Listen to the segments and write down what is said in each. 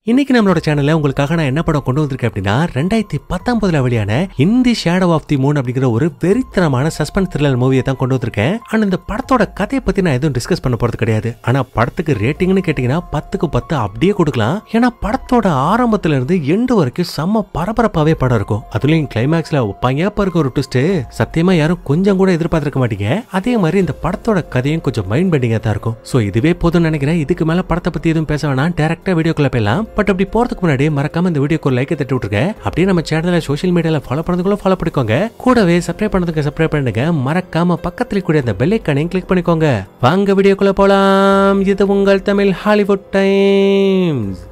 இன்னைக்கு நம்மளோட சேனல்ல உங்களுக்காக நான் என்ன படம் கொண்டு வந்திருக்கேன் அப்படின்னா ரெண்டாயிரத்தி பத்தொன்பதுல வெளியான Hindi shadow of the moon அப்படிங்கிற ஒரு வெறித்தனமான சஸ்பென்ஸ் த்ரில்லர் மூவியை தான் கொண்டு வந்திருக்கேன் ஆனா இந்த படத்தோட கதையை பத்தி நான் எதுவும் டிஸ்கஸ் பண்ண போறது கிடையாது ஆனா படத்துக்கு ரேட்டிங்னு கேட்டீங்கன்னா பத்துக்கு பத்து அப்படியே கொடுக்கலாம் ஏன்னா படத்தோட ஆரம்பத்துல இருந்து எண்டு வரைக்கும் செம்ம பரபரப்பாவே படம் இருக்கும் அதுலயும் கிளைமேக்ஸ்ல பையப்பா இருக்க ஒரு ட்விஸ்ட் சத்தியமா யாரும் கொஞ்சம் கூட எதிர்பார்த்திருக்க மாட்டீங்க அதே மாதிரி இந்த படத்தோட கதையும் கொஞ்சம் மைண்ட் பெண்டிங்கா தான் இருக்கும் சோ இதுவே போதும்னு நினைக்கிறேன் இதுக்கு மேல படத்தை பத்தி எதுவும் பேச வேணாம் டேரக்டா வீடியோக்குள்ள போயிடலாம் பட் அப்படி போறதுக்கு முன்னாடி மறக்காம இந்த வீடியோக்கு ஒரு லைக் தட்டி விட்டுருங்க அப்படியே நம்ம சேனலை சோஷியல் மீடியால ஃபாலோ பண்ணதுக்குள்ள ஃபாலோ பண்ணிக்கோங்க கூடவே சப்ஸ்கிரைப் பண்ணதுக்கு சப்ஸ்கிரைப் பண்ணுங்க மறக்காம பக்கத்துல கூட அந்த பெல் ஐக்கானையும் கிளிக் பண்ணிக்கோங்க வாங்க வீடியோக்குள்ள போலாம் இது உங்கள் தமிழ் ஹாலிவுட் டைம்ஸ்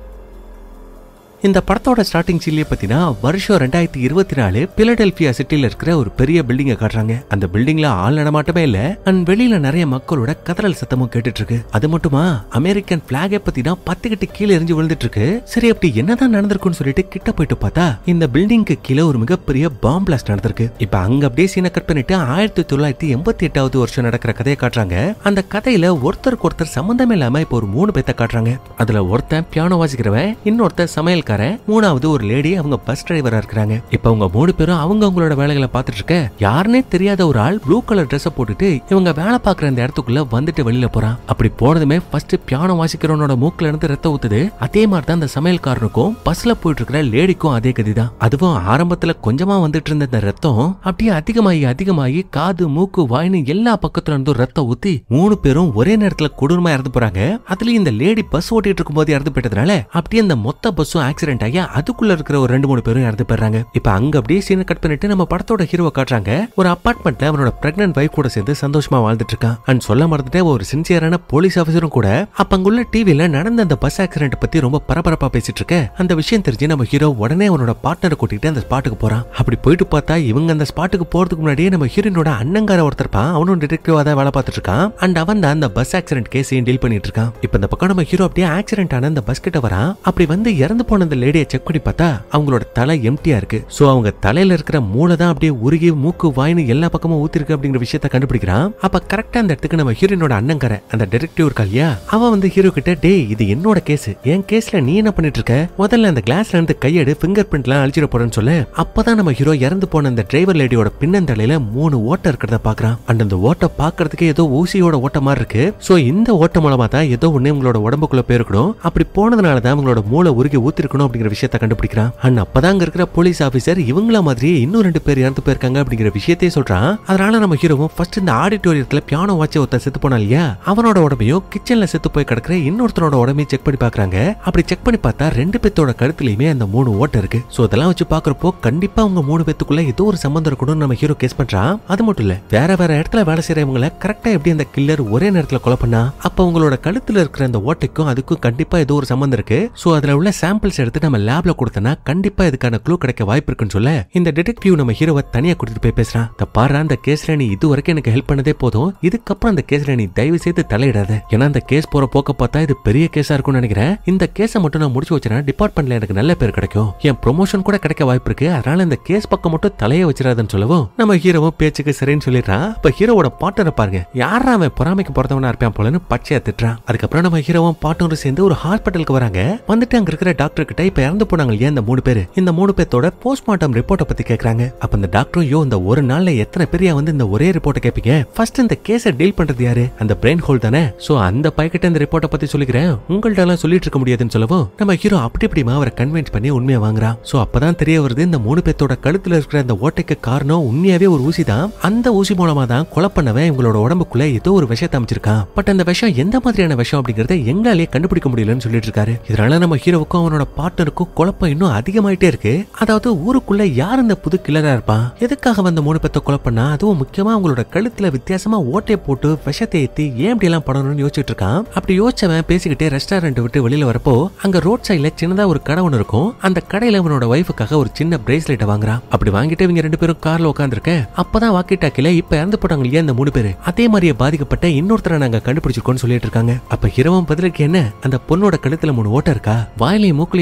இந்த படத்தோட ஸ்டார்டிங் சீன்லயே பார்த்தீங்கன்னா வருஷம் ரெண்டாயிரத்தி இருபத்தி நாலு பிலடெல்பியா சிட்டில இருக்கிற ஒரு பெரிய பில்டிங்கை காட்டுறாங்க அந்த பில்டிங்ல ஆள் நடமாட்டமே இல்ல அண்ட் வெளியில நிறைய மக்களோட கதறல் சத்தமும் கேட்டுட்டு இருக்கு அது மட்டுமா அமெரிக்கன் பிளாகை பத்தினா பத்துக்கிட்டு கீழே எரிஞ்சு விழுந்துட்டு இருக்கு சரி அப்படி என்னதான் நடந்திருக்குன்னு சொல்லிட்டு கிட்ட போயிட்டு பார்த்தா இந்த பில்டிங்க்கு கீழே ஒரு மிகப்பெரிய பாம் பிளாஸ்ட் நடந்திருக்கு இப்ப அங்க அப்படியே சீனை கட் பண்ணிட்டு ஆயிரத்தி தொள்ளாயிரத்தி எண்பத்தி எட்டாவது வருஷம் நடக்கிற கதையை காட்டுறாங்க அந்த கதையில ஒருத்தருக்கு ஒருத்தர் சம்பந்தமே இல்லாம இப்ப ஒரு மூணு பேத்த காட்டுறாங்க அதுல ஒருத்தன் பியானோ வாசிக்கிறவன் இன்னொருத்தன் சமையல்காரன் மூணாவது ஒரு லேடி அவங்க பஸ் டிரைவரா இருக்கிறாங்க இப்ப அவங்க மூணு பேரும் அவங்க அவங்களோட வேலைகளை பார்த்துட்டு இருக்க யாருன்னே தெரியாத ஒரு ஆள் ப்ளூ கலர் ட்ரெஸ் போட்டுட்டு இவங்க வேலை பார்க்குற அந்த இடத்துக்குள்ள வந்துட்டு வெளியில போறான் அப்படி போனதுமே ஃபர்ஸ்ட் பியானோ வாசிக்கிறவனோட மூக்குல இருந்து ரத்தம் ஊத்துது அதே மாதிரி தான் அந்த சமையல்காரனுக்கும் பஸ்ல போயிட்டு இருக்கிற லேடிக்கும் அதே கதி தான் அதுவும் ஆரம்பத்துல கொஞ்சமா வந்துட்டு இருந்த இந்த ரத்தம் அப்படியே அதிகமாகி அதிகமாகி காது மூக்கு வாயின்னு எல்லா பக்கத்துல இருந்தும் ரத்தம் ஊத்தி மூணு பேரும் ஒரே நேரத்துல கொடூரமா இறந்து போறாங்க அதுலயும் இந்த லேடி பஸ் ஓட்டிட்டு இருக்கும்போது இறந்து போயிட்டதுனால அப்படியே இந்த மொத்த பஸ்ஸும் ஆக்சிடென்ட் ஆகி அதுக்குள்ள இருக்கிற ஒரு ரெண்டு மூணு பேரும் இறந்து போயிடுறாங்க இப்ப அங்க அப்படியே சீனை கட் பண்ணிட்டு நம்ம படத்தோட ஹீரோவை காட்டுறாங்க ஒரு அபார்ட்மெண்ட்ல அவனோட பிரெக்னன்ட் வைஃப் கூட சேர்ந்து சந்தோஷமா வாழ்ந்துட்டு இருக்கான் அண்ட் சொல்ல மறந்துட்டே ஒரு சின்சியரான போலீஸ் ஆபீசரும் கூட அப்ப அங்குள்ள டிவில நடந்த அந்த பஸ் ஆக்சிடென்ட் பத்தி ரொம்ப பரபரப்பா பேசிட்டு இருக்க அந்த விஷயம் தெரிஞ்சு நம்ம ஹீரோ உடனே அவனோட பார்ட்னரை கூட்டிட்டு அந்த ஸ்பாட்டுக்கு போறான் அப்படி போயிட்டு பார்த்தா இவங்க அந்த ஸ்பாட்டுக்கு போறதுக்கு முன்னாடியே நம்ம ஹீரோனோட அண்ணங்கார ஒருத்தர் இருப்பான் அவனும் டிடெக்டிவா தான் வேலை பார்த்துட்டு இருக்கான் அண்ட் அவன் தான் அந்த பஸ் ஆக்சிடென்ட் கேஸையும் டீல் பண்ணிட்டு இருக்கான் இப்ப இந்த பக்கம் நம்ம ஹீரோ அப்படியே ஆக்சிடென்ட் ஆன அந்த பஸ் கிட்ட வரான் அப்படி வந்து இறந்து போன அந்த லேடியை செக் பண்ணி பார்த்தா அவங்களோட தலை எம்டியா இருக்கு சோ அவங்க தலையில இருக்கிற மூளை தான் அப்படியே உருகி மூக்கு வாயின்னு எல்லா பக்கமும் ஊத்திருக்கு அப்படிங்கிற விஷயத்த கண்டுபிடிக்கிறான் அப்ப கரெக்டா அந்த இடத்துக்கு நம்ம ஹீரோனோட அண்ணங்கார அந்த டெடெக்டிவ் இருக்கா இல்லையா அவன் வந்து ஹீரோ கிட்ட டேய் இது என்னோட கேஸ் என் கேஸ்ல நீ என்ன பண்ணிட்டு இருக்க முதல்ல அந்த கிளாஸ்ல இருந்து கையெடு ஃபிங்கர் பிரிண்ட்லாம் அழிச்சிட போறேன்னு சொல்ல அப்பதான் நம்ம ஹீரோ இறந்து போன அந்த டிரைவர் லேடியோட பின்னந்தலையில மூணு ஓட்டை இருக்கிறத பாக்குறான் அண்ட் அந்த ஓட்டை பாக்குறதுக்கு ஏதோ ஊசியோட ஓட்ட மாதிரி இருக்கு சோ இந்த ஓட்ட மூலமா தான் ஏதோ ஒண்ணு உங்களோட உடம்புக்குள்ள போயிருக்கணும் அப்படி போனதுனால தான் உங்களோட மூளை உருகி ஊத்திருக்கணும் அப்படிங்கிற விஷயத்த கண்டுபிடிக்கிறான் அண்ட் அப்பதான் அங்க இருக்கிற போலீஸ் ஆபீசர் இவங்கள மாதிரியே இன்னும் ரெண்டு பேர் இறந்து போயிருக்காங்க அப்படிங்கிற விஷயத்தையே சொல்றான் அதனால நம்ம ஹீரோவும் ஃபர்ஸ்ட் இந்த ஆடிட்டோரியத்துல பியானோ வாட்ச ஒருத்தர் செத்து போனா இல்லையா அவனோட உடம்பையும் கிச்சன்ல செத்து போய் கிடக்குற இன்னொருத்தனோட உடம்பையும் செக் பண்ணி பாக்குறாங்க அப்படி செக் பண்ணி பார்த்தா ரெண்டு பேத்தோட கழுத்துலயுமே அந்த மூணு ஓட்டை இருக்கு சோ அதெல்லாம் வச்சு பாக்குறப்போ கண்டிப்பா அவங்க மூணு பேத்துக்குள்ள ஏதோ ஒரு சம்பந்தம் இருக்கணும்னு நம்ம ஹீரோ கேஸ் பண்றான் அது மட்டும் இல்ல வேற வேற இடத்துல வேலை செய்யறவங்கள கரெக்டா எப்படி அந்த கில்லர் ஒரே நேரத்துல கொலை பண்ணா அப்ப உங்களோட கழுத்துல இருக்கிற அந்த ஓட்டைக்கும் அதுக்கும் கண்டிப்பா ஏதோ ஒரு சம்பந்தம் இருக்கு சோ அதுல உள்ள சாம்பிள்ஸ் எடுத்து நம்ம லேப்ல கொடுத்தனா கண்டிப்பா இதுக்கான க்ளூ கிடைக்க வாய்ப்பு இருக்குன்னு சொல்ல இந்த டிடெக்டிவ் நம்ம ஹீரோவை தனியா கூட்டிட்டு போய் பேசுறான் இந்த பாரு அந்த கேஸ்ல நீ இது வரைக்கும் எனக்கு ஹெல்ப் பண்ணதே போதும் இதுக்கப்புறம் அந்த கேஸ்ல நீ தயவு செய்து தலையிடாத ஏன்னா அந்த கேஸ் போற போக்க பார்த்தா இது பெரிய கேஸா இருக்கும்னு நினைக்கிறேன் இந்த கேஸை மட்டும் நான் முடிச்சு வச்சேன்னா டிபார்ட்மெண்ட்ல எனக்கு நல்ல பேர் கிடைக்கும் என் ப்ரொமோஷன் கூட கிடைக்க வாய்ப்பு இருக்கு அதனால இந்த கேஸ் பக்கம் மட்டும் தலையை வச்சிடாதன்னு சொல்லவும் நம்ம ஹீரோவும் பேச்சுக்கு சரின்னு சொல்லிடுறான் இப்ப ஹீரோவோட பாட்டனை பாருங்க யாரா அவன் பொறாமைக்கு பிறந்தவனா இருப்பான் போலன்னு பச்சையா திட்டுறான் அதுக்கப்புறம் நம்ம ஹீரோவும் பாட்டனரும் சேர்ந்து ஒரு ஹாஸ்பிட்டலுக்கு வராங்க வந்துட்டு அங்க இருக்கிற டாக்டர் கிட்ட இப்ப இறந்து போனாங்க இல்லையா இந்த மூணு பேரு இந்த மூணு பேர்த்தோட போஸ்ட்மார்ட்டம் ரிப்போர்ட்டை பத்தி கேக்குறாங்க அப்ப இந்த டாக்டரும் யோ இந்த ஒரு நாள்ல எத்தனை பேரையா வந்து இந்த ஒரே ரிப்போர்ட்டை கேட்பீங்க ஃபர்ஸ்ட் இந்த கேஸை டீல் பண்றது யாரு அந்த பிரெயின் ஹோல் தானே சோ அந்த பைக்கிட்ட இந்த ரிப்போர்ட்டை பத்தி சொல்லிக்கிறேன் உங்கள்ட்ட எல்லாம் சொல்லிட்டு இருக்க முடியாதுன்னு சொல்லவும் நம்ம ஹீரோ அப்படி இப்படிமா அவரை கன்வின்ஸ் பண்ணி உண்மையை வாங்குறான் சோ அப்பதான் தெரிய வருது இந்த மூணு பேர்த்தோட கழுத்துல இருக்கிற அந்த ஓட்டைக்கு காரணம் உண்மையாவே ஒரு ஊசி தான் அந்த ஊசி மூலமா தான் கொலை பண்ணவன் இவங்களோட உடம்புக்குள்ள ஏதோ ஒரு விஷயத்தை அமைச்சிருக்கான் பட் அந்த விஷயம் எந்த மாதிரியான விஷயம் அப்படிங்கறத எங்களாலேயே கண்டுபிடிக்க முடியலன்னு சொல்லிட்டு இருக்காரு இதனால நம்ம ஹீரோவுக்கும் அவனோட பார்ட்னருக்கும் குழப்பம் இன்னும் அதிகமாயிட்டே இருக்கு அதாவது ஊருக்குள்ள யார் இந்த புது கில்லரா இருப்பான் எதுக்காக வந்த மூணு பேத்த கொலை பண்ணா அதுவும் முக்கியமா அவங்களோட கழுத்துல வித்தியாசமா ஓட்டையை போட்டு விஷத்தை ஏத்தி ஏன் இப்படி எல்லாம் பண்ணணும்னு யோசிச்சுட்டு இருக்கான் அப்படி யோசிச்சவன் பேசிக்கிட்டே ரெஸ்டாரண்ட் விட்டு வெளியில வரப்போ அங்க ரோட் சைட்ல சின்னதா ஒரு கடை ஒன்று இருக்கும் அந்த கடையில அவனோட ஒய்ஃபுக்காக ஒரு சின்ன பிரேஸ்லெட்டை வாங்குறான் அப்படி வாங்கிட்டு இவங்க ரெண்டு பேரும் கார்ல உட்காந்துருக்க அப்பதான் வாக்கி டாக்கில இப்ப இறந்து போட்டாங்க இல்லையா இந்த மூணு பேரு அதே மாதிரியே பாதிக்கப்பட்ட இன்னொருத்தரை நாங்க கண்டுபிடிச்சிருக்கோம்னு சொல்லிட்டு இருக்காங்க அப்ப ஹீரோவும் பதிலுக்கு என்ன அந்த பொண்ணோட கழுத்துல மூணு ஓட்டை இருக்கா வாயிலையும் மூக்களையும்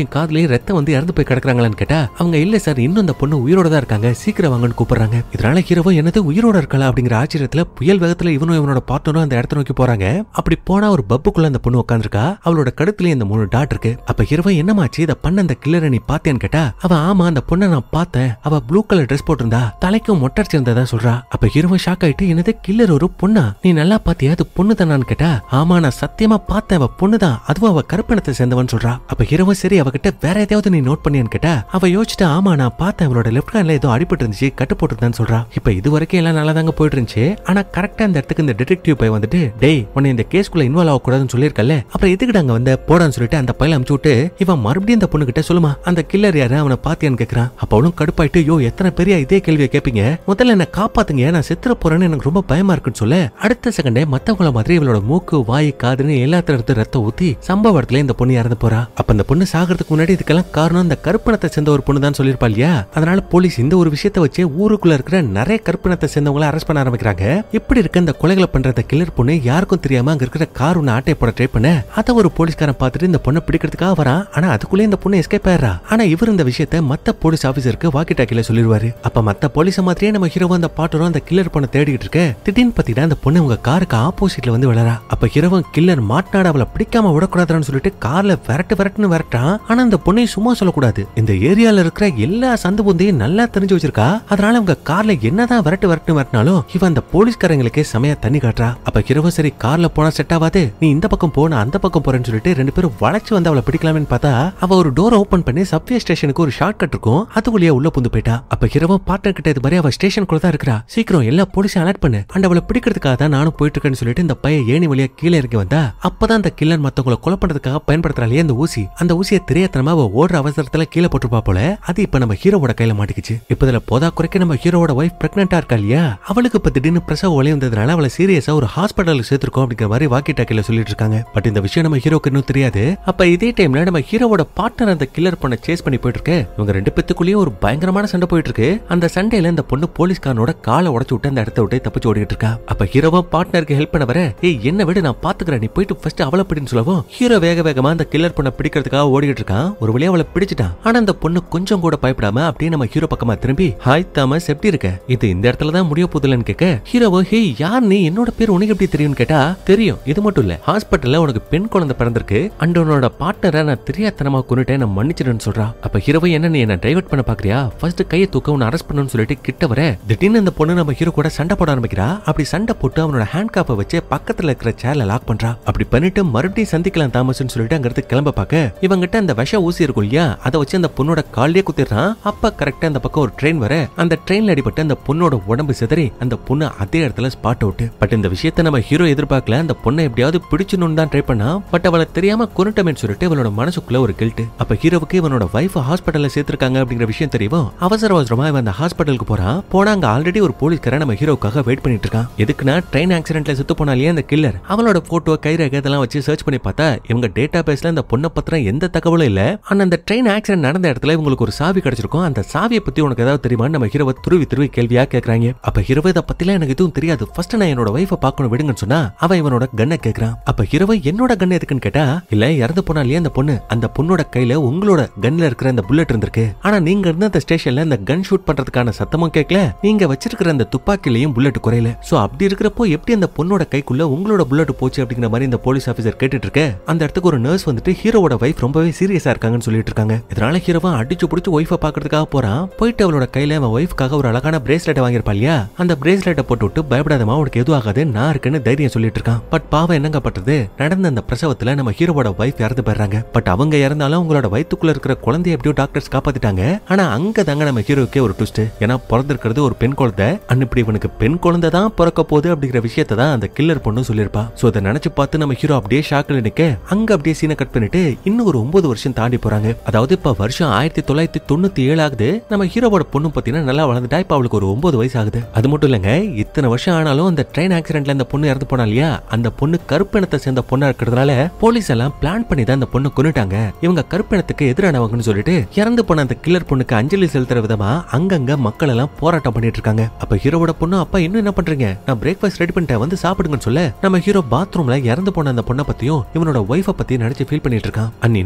என் காதுலயே ரத்தம் வந்து இறந்து போய் கிடக்குறாங்களான்னு கேட்டா அவங்க இல்ல சார் இன்னும் அந்த பொண்ணு உயிரோட தான் இருக்காங்க சீக்கிரம் வாங்கன்னு கூப்பிடுறாங்க இதனால ஹீரோவோ என்னது உயிரோட இருக்கலாம் அப்படிங்கிற ஆச்சரியத்துல புயல் வேகத்துல இவனும் இவனோட பார்ட்னரும் அந்த இடத்த நோக்கி போறாங்க அப்படி போனா ஒரு பப்புக்குள்ள அந்த பொண்ணு உட்காந்துருக்கா அவளோட கழுத்துலயே இந்த மூணு டாட் இருக்கு அப்ப ஹீரோவோ என்னமாச்சு இதை பண்ண அந்த கில்லரை நீ பார்த்தேன்னு கேட்டா அவ ஆமா அந்த பொண்ணை நான் பார்த்தேன் அவ ப்ளூ கலர் ட்ரெஸ் போட்டிருந்தா தலைக்கும் மொட்டடிச்சு இருந்ததா சொல்றா அப்ப ஹீரோவோ ஷாக் ஆயிட்டு என்னது கில்லர் ஒரு பொண்ணா நீ நல்லா பாத்தியா அது பொண்ணு தானான்னு கேட்டா ஆமா நான் சத்தியமா பார்த்தேன் அவ பொண்ணுதான் அதுவும் அவ கருப்பினத்தை சேர்ந்தவன் சொல்றா அப்ப ஹீரோவோ சரி அவகிட்ட வேற எதையாவது நீ நோட் பண்ணியான்னு கேட்டா அவ யோசிச்சுட்டு ஆமா நான் பார்த்தேன் அவளோட லெஃப்ட் ஹேண்ட்ல ஏதோ அடிபட்டு இருந்துச்சு கட்டு போட்டுருந்தான்னு சொல்றா இப்ப இது வரைக்கும் எல்லாம் நல்லா தாங்க போயிட்டு இருந்துச்சு ஆனா கரெக்டா அந்த இடத்துக்கு இந்த டிடெக்டிவ் போய் வந்துட்டு டேய் உன்னை இந்த கேஸ்க்குள்ள இன்வால்வ் ஆகக்கூடாதுன்னு சொல்லியிருக்கல அப்புறம் எதுக்கு அங்க வந்த போடான்னு சொல்லிட்டு அந்த பையல அமுச்சு விட்டு இவன் மறுபடியும் அந்த பொண்ணு கிட்ட சொல்லுமா அந்த கில்லர் யாரு அவனை பாத்தியான்னு கேக்குறான் அப்ப அவளும் கடுப்பாயிட்டு யோ எத்தனை பெரிய இதே கேள்வியை கேப்பீங்க முதல்ல என்ன காப்பாத்துங்க நான் செத்துற போறேன்னு எனக்கு ரொம்ப பயமா இருக்குன்னு சொல்ல அடுத்த செகண்டே மத்தவங்கள மாதிரி இவளோட மூக்கு வாய் காதுன்னு எல்லாத்துல இருந்து ரத்தம் ஊத்தி சம்பவ இடத்துல இந்த பொண்ணு இறந்து போறா அப்ப அந்த பொண்ணு சாகிறதுக்கு முன்னாடி இதுக்கெல்லாம் காரணம் இந்த கருப்பினத்தை சேர்ந்த ஒரு பொண்ணு தான் சொல்லிருப்பா இல்லையா அதனால போலீஸ் இந்த ஒரு விஷயத்தை வச்சு ஊருக்குள்ள இருக்கிற நிறைய கருப்பினத்தை சேர்ந்தவங்கள அரெஸ்ட் பண்ண ஆரம்பிக்கிறாங்க இப்படி இருக்க இந்த கொலைகளை பண்ற அந்த கில்லர் பொண்ணு யாருக்கும் தெரியாம அங்க இருக்கிற கார் ஒண்ணு ஆட்டை போட ட்ரை பண்ண அத ஒரு போலீஸ்காரன் பார்த்துட்டு இந்த பொண்ணை பிடிக்கிறதுக்காக வரான் ஆனா அதுக்குள்ளே இந்த பொண்ணு எஸ்கேப் ஆயிடுறா ஆனா இவர் இந்த விஷயத்த மத்த போலீஸ் ஆபீசருக்கு வாக்கி டாக்கில சொல்லிடுவாரு அப்ப மத்த போலீஸ் மாதிரியே நம்ம ஹீரோ அந்த பாட்டரும் அந்த கில்லர் பொண்ணை தேடிக்கிட்டு இருக்க திடீர்னு பாத்தீங்கன்னா அந்த பொண்ணு உங்க காருக்கு ஆப்போசிட்ல வந்து விழறா அப்ப ஹீரோவன் கில்லர் மாட்டினாட அவளை பிடிக்காம விடக்கூடாதுன்னு சொல்லிட்டு கார்ல விரட்டு விரட்டுன்னு விரட்டான் ஆனா அந்த பொண்ணை சும்மா சொல்லக்கூடாது இந்த ஏரியால இருக்கிற எல்லா சந்து புந்தையும் நல்லா தெரிஞ்சு வச்சிருக்கா அதனால அவங்க கார்ல என்னதான் விரட்டு விரட்டு விரட்டினாலும் இவன் அந்த போலீஸ்காரங்களுக்கே செமையா தண்ணி காட்டுறா அப்ப ஹீரோவோ சரி கார்ல போனா செட் ஆகாது நீ இந்த பக்கம் போ நான் அந்த பக்கம் போறேன்னு சொல்லிட்டு ரெண்டு பேரும் வளைச்சு வந்து அவளை பிடிக்கலாம்னு பார்த்தா அவ ஒரு டோர் ஓபன் பண்ணி சப்வே ஸ்டேஷனுக்கு ஒரு ஷார்ட் கட் இருக்கும் அது வழியா உள்ள புந்து போயிட்டா அப்ப ஹீரோவோ பார்ட்னர் கிட்ட இது மாதிரி அவ ஸ்டேஷனுக்குள்ள தான் இருக்கிறா சீக்கிரம் எல்லா போலீஸையும் அலர்ட் பண்ணு அண்ட் அவளை பிடிக்கிறதுக்காக தான் நானும் போயிட்டு இருக்கேன்னு சொல்லிட்டு இந்த பையன் ஏணி வழியா கீழே இறங்கி வந்தா அப்பதான் அந்த கில்லர் மத்தவங்களை கொலை பண்றதுக்காக பயன்படுத்துறாளே அந்த ஊசி அந்த ஊசியை தெரியாதனமா அவ ஓடுற அவசரத்துல கீழே போட்டுப்பா போல அது இப்ப நம்ம ஹீரோவோட கையில மாட்டிக்கிச்சு இப்ப இதுல போதா குறைக்க நம்ம ஹீரோவோட ஒய்ஃப் பிரெக்னெண்டா இருக்கா இல்லையா அவளுக்கு இப்ப திடீர்னு பிரசவ ஒலி வந்ததுனால அவளை சீரியஸா ஒரு ஹாஸ்பிட்டலுக்கு சேர்த்திருக்கோம் அப்படிங்கிற மாதிரி வாக்கி டாக்கில சொல்லிட்டு இருக்காங்க பட் இந்த விஷயம் நம்ம ஹீரோக்கு இன்னும் தெரியாது அப்ப இதே டைம்ல நம்ம ஹீரோவோட பார்ட்னர் அந்த கில்லர் பொண்ணை சேஸ் பண்ணி போயிட்டு இருக்கு இவங்க ரெண்டு பேத்துக்குள்ளேயும் ஒரு பயங்கரமான சண்டை போயிட்டு இருக்கு அந்த சண்டையில இந்த பொண்ணு போலீஸ்காரனோட காலை உடைச்சு விட்டு அந்த இடத்த விட்டு தப்பிச்சு ஓடிட்டு இருக்கா அப்ப ஹீரோவா பார்ட்னருக்கு ஹெல்ப் பண்ண வர ஏய் என்ன விட நான் பாத்துக்கிறேன் நீ போயிட்டு ஃபர்ஸ்ட் அவளை பிடின்னு சொல்லவும் ஹீரோ வேக வேகமா அந்த கில்லர் பொண்ணை பிடிக்கிறதுக்காக ஓடிட்டு இருக்கான் ஒரு வழியா அவளை பிடிச்சிட்டான் ஆனா அந்த பொண்ணு கொஞ்சம் கூட பயப்படாம அப்படியே நம்ம ஹீரோ பக்கமா திரும்பி ஹாய் தாமஸ் எப்படி இருக்க இது இந்த இடத்துல தான் முடிய போதுலன்னு கேட்க ஹீரோவோ ஹே யார் நீ என்னோட பேர் உனக்கு எப்படி தெரியும்னு கேட்டா தெரியும் இது மட்டும் இல்ல ஹாஸ்பிட்டல்ல உனக்கு பெண் குழந்தை பிறந்திருக்கு அண்ட் உன்னோட பார்ட்னரை நான் தெரியாதனமா கொண்டுட்டேன் நான் மன்னிச்சிடுன்னு சொல்றா அப்ப ஹீரோவை என்ன நீ என்ன டைவர்ட் பண்ண பாக்குறியா ஃபர்ஸ்ட் கையை தூக்க உன்னை அரெஸ்ட் பண்ணணும்னு சொல்லிட்டு கிட்ட வர திடீர்னு அந்த பொண்ணு நம்ம ஹீரோ கூட சண்டை போட ஆரம்பிக்கிறா அப்படி சண்டை போட்டு அவனோட ஹேண்ட் காப்பை வச்சு பக்கத்துல இருக்கிற சேர்ல லாக் பண்றா அப்படி பண்ணிட்டு மறுபடியும் சந்திக்கலாம் தாமஸ்னு சொல்லிட்டு அங்க இருந்து கிளம்ப பார்க்க இவங்கிட்ட அந்த விஷ ஊசி இருக்கும் இல்லையா அதை வச்சு அந்த பொண்ணோட கால்லயே குத்திடுறான் அப்ப கரெக்டா அந்த பக்கம் ஒரு ட்ரெயின் வர அந்த ட்ரெயின்ல அடிபட்டு அந்த பொண்ணோட உடம்பு சிதறி அந்த பொண்ணு அதே இடத்துல ஸ்பாட் அவுட் பட் இந்த விஷயத்தை நம்ம ஹீரோ எதிர்பார்க்கல அந்த பொண்ணை எப்படியாவது பிடிச்சணும்னு தான் ட்ரை பண்ணா பட் அவளை தெரியாம கொண்டுட்டமேன்னு சொல்லிட்டு இவளோட மனசுக்குள்ள ஒரு கில்ட் அப்ப ஹீரோவுக்கு இவனோட வைஃப் ஹாஸ்பிட்டல்ல சேர்த்திருக்காங்க அப்படிங்கிற விஷயம் தெரியும் அவசர அவசரமா இவன் அந்த ஹாஸ்பிட்டலுக்கு போறான் போனா அங்க ஆல்ரெடி ஒரு போலீஸ்காரன் நம்ம ஹீரோக்காக வெயிட் பண்ணிட்டு இருக்கான் எதுக்குன்னா ட்ரெயின் ஆக்சிடென்ட்ல செத்து போனாலே அந்த கில்லர் அவளோட போட்டோ கைரேகை இதெல்லாம் வச்சு சர்ச் பண்ணி பார்த்தா இவங்க டேட்டா பேஸ்ல அந்த பொண்ணை பத்திரம் எந்த தகவலும் இல்ல ஆனா அந்த ட்ரெயின் ஆக்சிடென்ட் நடந்த இடத்துல இவங்களுக்கு ஒரு சாவி கிடைச்சிருக்கும் அந்த சாவியை பத்தி உனக்கு ஏதாவது தெரியுமா நம்ம ஹீரோவை துருவி துருவி கேள்வியா கேக்குறாங்க அப்ப ஹீரோவை இதை பத்திலாம் எனக்கு எதுவும் தெரியாது ஃபர்ஸ்ட் நான் என்னோட வைஃபை பார்க்கணும் விடுங்கன்னு சொன்னா அவன் இவனோட கண்ணை கேக்குறான் அப்ப ஹீரோவை என்னோட கன் எதுக்குன்னு கேட்டா இல்ல இறந்து போனா இல்லையா அந்த பொண்ணு அந்த பொண்ணோட கையில உங்களோட கன்ல இருக்கிற அந்த புல்லட் இருந்திருக்கு ஆனா நீங்க இருந்த அந்த ஸ்டேஷன்ல அந்த கன் ஷூட் பண்றதுக்கான சத்தமும் கேட்கல நீங்க வச்சிருக்கிற அந்த துப்பாக்கிலையும் புல்லட் குறையல சோ அப்படி இருக்கிறப்போ எப்படி அந்த பொண்ணோட கைக்குள்ள உங்களோட புல்லட் போச்சு அப்படிங்கிற மாதிரி இந்த போலீஸ் ஆபீசர் கேட்டுட்டு இருக்க அந்த இடத்துக்கு ஒரு நர்ஸ் வந்துட்டு ஹீரோவோட வைஃப் ரொம்பவே சீரியஸா இருக்காங்கன்னு சொல்லிட்டு இருக்காங்க இதனால ஹீரோவா அடிச்சு பிடிச்சு ஒய்ஃபை பாக்குறதுக்காக போறான் போயிட்டு அவளோட கையில அவன் ஒய்ஃப்காக ஒரு அழகான பிரேஸ்லெட் வாங்கியிருப்பா இல்லையா அந்த பிரேஸ்லெட்டை போட்டு விட்டு பயப்படாதமா உனக்கு எதுவும் ஆகாது நான் இருக்கேன்னு தைரியம் சொல்லிட்டு இருக்கான் பட் பாவம் என்னங்க பட்டது நடந்த அந்த பிரசவத்துல நம்ம ஹீரோவோட வைஃப் இறந்து போயிடுறாங்க பட் அவங்க இறந்தாலும் அவங்களோட வயித்துக்குள்ள இருக்கிற குழந்தைய எப்படியோ டாக்டர்ஸ் காப்பாத்திட்டாங்க ஆனா அங்க தாங்க நம்ம ஹீரோக்கே ஒரு ட்விஸ்ட் ஏன்னா பிறந்திருக்கிறது ஒரு பெண் குழந்தை அண்ட் இப்படி இவனுக்கு பெண் குழந்தை தான் பிறக்க போகுது அப்படிங்கிற விஷயத்தை தான் அந்த கில்லர் பொண்ணு சொல்லியிருப்பா சோ அதை நினைச்சு பார்த்து நம்ம ஹீரோ அப்படியே ஷாக்கில் நிக்க அங்க அப்படியே சீனை கட் பண்ணிட்டு இன்னும் ஒரு ஒன்பது வருஷம் தாண்டி போறாங்க அதாவது இப்ப வருஷம் ஆயிரத்தி தொள்ளாயிரத்தி தொண்ணூத்தி ஏழு ஆகுது நம்ம ஹீரோவோட பொண்ணு பாத்தீங்கன்னா நல்லா வளர்ந்துட்டா இப்ப அவளுக்கு ஒரு ஒன்பது வயசு ஆகுது அது மட்டும் இல்லங்க இத்தனை வருஷம் ஆனாலும் அந்த ட்ரெயின் ஆக்சிடென்ட்ல அந்த பொண்ணு இறந்து போனா இல்லையா அந்த பொண்ணு கருப்பினத்தை சேர்ந்த பொண்ணா இருக்கிறதுனால போலீஸ் எல்லாம் பிளான் பண்ணி தான் அந்த பொண்ணு கொன்னுட்டாங்க இவங்க கருப்பினத்துக்கு எதிரானவங்கன்னு சொல்லிட்டு இறந்து போன அந்த கில்லர் பொண்ணுக்கு அஞ்சலி செலுத்துற விதமா அங்கங்க மக்கள் எல்லாம் போராட்டம் பண்ணிட்டு இருக்காங்க அப்ப ஹீரோவோட பொண்ணு அப்பா இன்னும் என்ன பண்றீங்க நான் பிரேக்ஃபாஸ்ட் ரெடி பண்ணிட்டேன் வந்து சாப்பிடுங்கன்னு சொல்ல நம்ம ஹீரோ பாத்ரூம்ல இறந்து போன அந்த பொண்ணை பத்தியும் இவனோட ஒய்ஃபை பத்தி நினைச்சு ஃபீல் பண்ணிட்டு இருக்கான் அண்ட் இன்னைக்கு தான் நம்ம